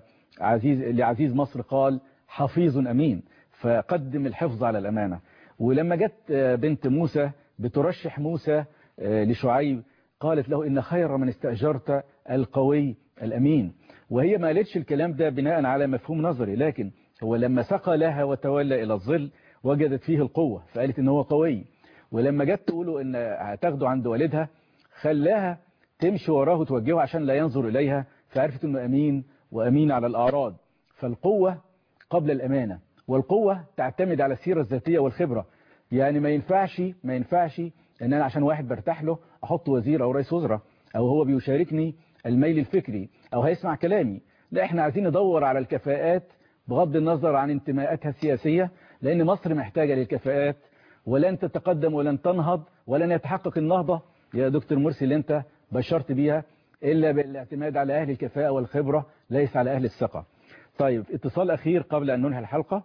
Speaker 1: كعزيز لعزيز مصر قال حفيظ أمين فقدم الحفظ على الأمانة ولما جت آه، بنت موسى بترشح موسى آه، لشعيب قالت له إن خير من استأجرت القوي الأمين وهي ما قالتش الكلام ده بناء على مفهوم نظري لكن هو لما سقى لها وتولى إلى الظل وجدت فيه القوة فقالت إن هو قوي ولما جت تقوله إن هتاخده عند والدها خلاها تمشي وراه وتوجهه عشان لا ينظر إليها فعرفت إنه أمين وأمين على الأعراض فالقوة قبل الأمانة والقوة تعتمد على السيرة الذاتية والخبرة يعني ما ينفعش ما ينفعش ان انا عشان واحد برتاح له احط وزير او رئيس وزراء او هو بيشاركني الميل الفكري او هيسمع كلامي لا احنا عايزين ندور على الكفاءات بغض النظر عن انتماءاتها السياسية لان مصر محتاجة للكفاءات ولن تتقدم ولن تنهض ولن يتحقق النهضة يا دكتور مرسي اللي انت بشرت بيها إلا بالاعتماد على أهل الكفاءة والخبرة ليس على أهل الثقة طيب اتصال أخير قبل أن ننهي الحلقة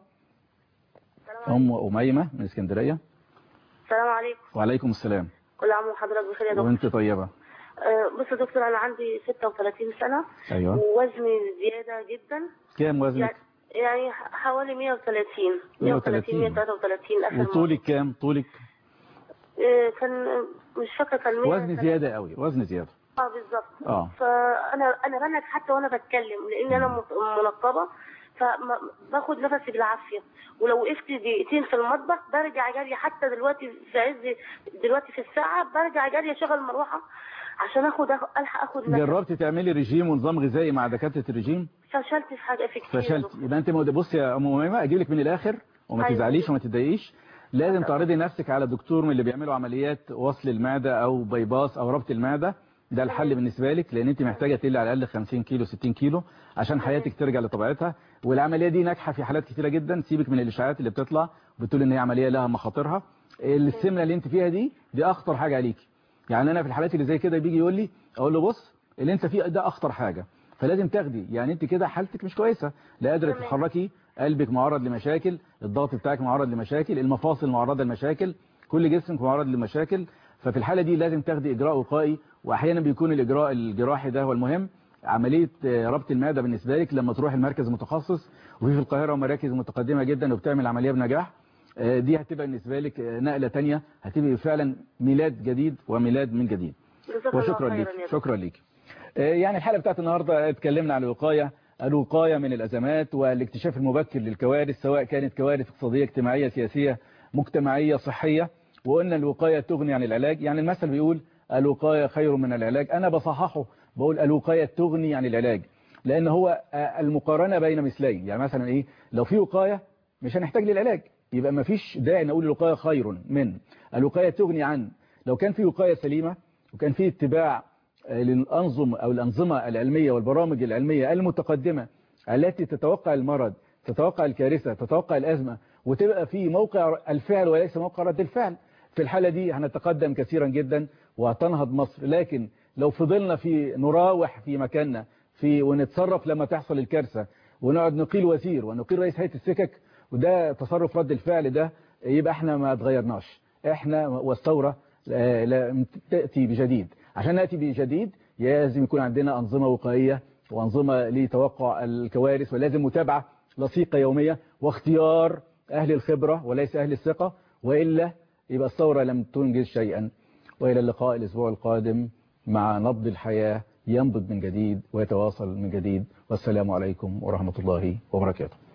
Speaker 1: أم أميمة من اسكندرية
Speaker 9: السلام عليكم
Speaker 1: وعليكم السلام
Speaker 9: كل عام وحضرتك بخير يا دكتور
Speaker 1: وانت طيبة
Speaker 9: آه، بص يا دكتور انا عندي 36 سنه
Speaker 1: أيوة
Speaker 9: ووزني زياده جدا
Speaker 1: كام وزنك
Speaker 9: يعني يعني حوالي 130
Speaker 1: 130.
Speaker 9: 130 133 اخر مرة.
Speaker 1: وطولك كام طولك
Speaker 9: آه، كان مش فاكره كان 100
Speaker 1: وزن زيادة قوي وزن زيادة
Speaker 9: اه بالظبط
Speaker 1: اه
Speaker 9: فانا انا بنك حتى وانا بتكلم لان انا مت- منقبه فباخد نفسي بالعافيه ولو وقفت دقيقتين في المطبخ برجع جري حتى دلوقتي في عز دلوقتي في الساعه برجع جري اشغل المروحه عشان اخد أخ- الحق اخد نفسي
Speaker 1: جربت تعملي رجيم ونظام غذائي مع دكاترة الرجيم
Speaker 9: فشلت في حاجه في كتير يا
Speaker 1: فشلت
Speaker 9: دكتور.
Speaker 1: يبقى انت مود- بص يا ام اميمه اجيب لك من الاخر وما
Speaker 9: أيوة.
Speaker 1: تزعليش وما تتضايقيش لازم تعرضي نفسك على دكتور من اللي بيعملوا عمليات وصل المعده او بايباس او ربط المعده ده الحل بالنسبه لك لان انت محتاجه تقلي على الاقل 50 كيلو 60 كيلو عشان حياتك ترجع لطبيعتها والعمليه دي ناجحه في حالات كتيره جدا سيبك من الاشاعات اللي بتطلع بتقول ان هي عمليه لها مخاطرها السمنه اللي انت فيها دي دي اخطر حاجه عليكي يعني انا في الحالات اللي زي كده بيجي يقول لي اقول له بص اللي انت فيه ده اخطر حاجه فلازم تاخدي يعني انت كده حالتك مش كويسه لا قادره
Speaker 9: تمام.
Speaker 1: تتحركي قلبك معرض لمشاكل الضغط بتاعك معرض لمشاكل المفاصل معرضه لمشاكل كل جسمك معرض لمشاكل ففي الحاله دي لازم تاخدي اجراء وقائي واحيانا بيكون الاجراء الجراحي ده هو المهم عمليه آه، ربط المعده بالنسبه لك لما تروح المركز المتخصص وفي في القاهره مراكز متقدمه جدا وبتعمل عمليه بنجاح آه، دي هتبقى بالنسبه لك آه، نقله تانية هتبقى فعلا ميلاد جديد وميلاد من جديد
Speaker 9: جزاك الله
Speaker 1: وشكرا
Speaker 9: خيراً
Speaker 1: ليك
Speaker 9: يا دكتور.
Speaker 1: شكرا ليك آه، يعني الحلقه بتاعت النهارده اتكلمنا عن الوقايه الوقايه من الازمات والاكتشاف المبكر للكوارث سواء كانت كوارث اقتصاديه اجتماعيه سياسيه مجتمعيه صحيه وقلنا الوقايه تغني عن العلاج يعني المثل بيقول الوقايه خير من العلاج انا بصححه بقول الوقايه تغني عن العلاج لان هو آه، المقارنه بين مثلين يعني مثلا ايه لو في وقايه مش هنحتاج للعلاج يبقى ما فيش داعي نقول الوقايه خير من الوقايه تغني عن لو كان في وقايه سليمه وكان في اتباع للأنظم أو الأنظمة العلمية والبرامج العلمية المتقدمة التي تتوقع المرض تتوقع الكارثة تتوقع الأزمة وتبقى في موقع الفعل وليس موقع رد الفعل في الحالة دي هنتقدم كثيرا جدا وهتنهض مصر لكن لو فضلنا في نراوح في مكاننا في ونتصرف لما تحصل الكارثة ونقعد نقيل وزير ونقيل رئيس هيئة السكك وده تصرف رد الفعل ده يبقى احنا ما اتغيرناش احنا والثورة لا- لا تأتي بجديد عشان نأتي بجديد لازم يكون عندنا أنظمة وقائية وأنظمة لتوقع الكوارث ولازم متابعة لصيقة يومية واختيار أهل الخبرة وليس أهل الثقة وإلا يبقى الثورة لم تنجز شيئا وإلى اللقاء الأسبوع القادم مع نبض الحياة ينبض من جديد ويتواصل من جديد والسلام عليكم ورحمة الله وبركاته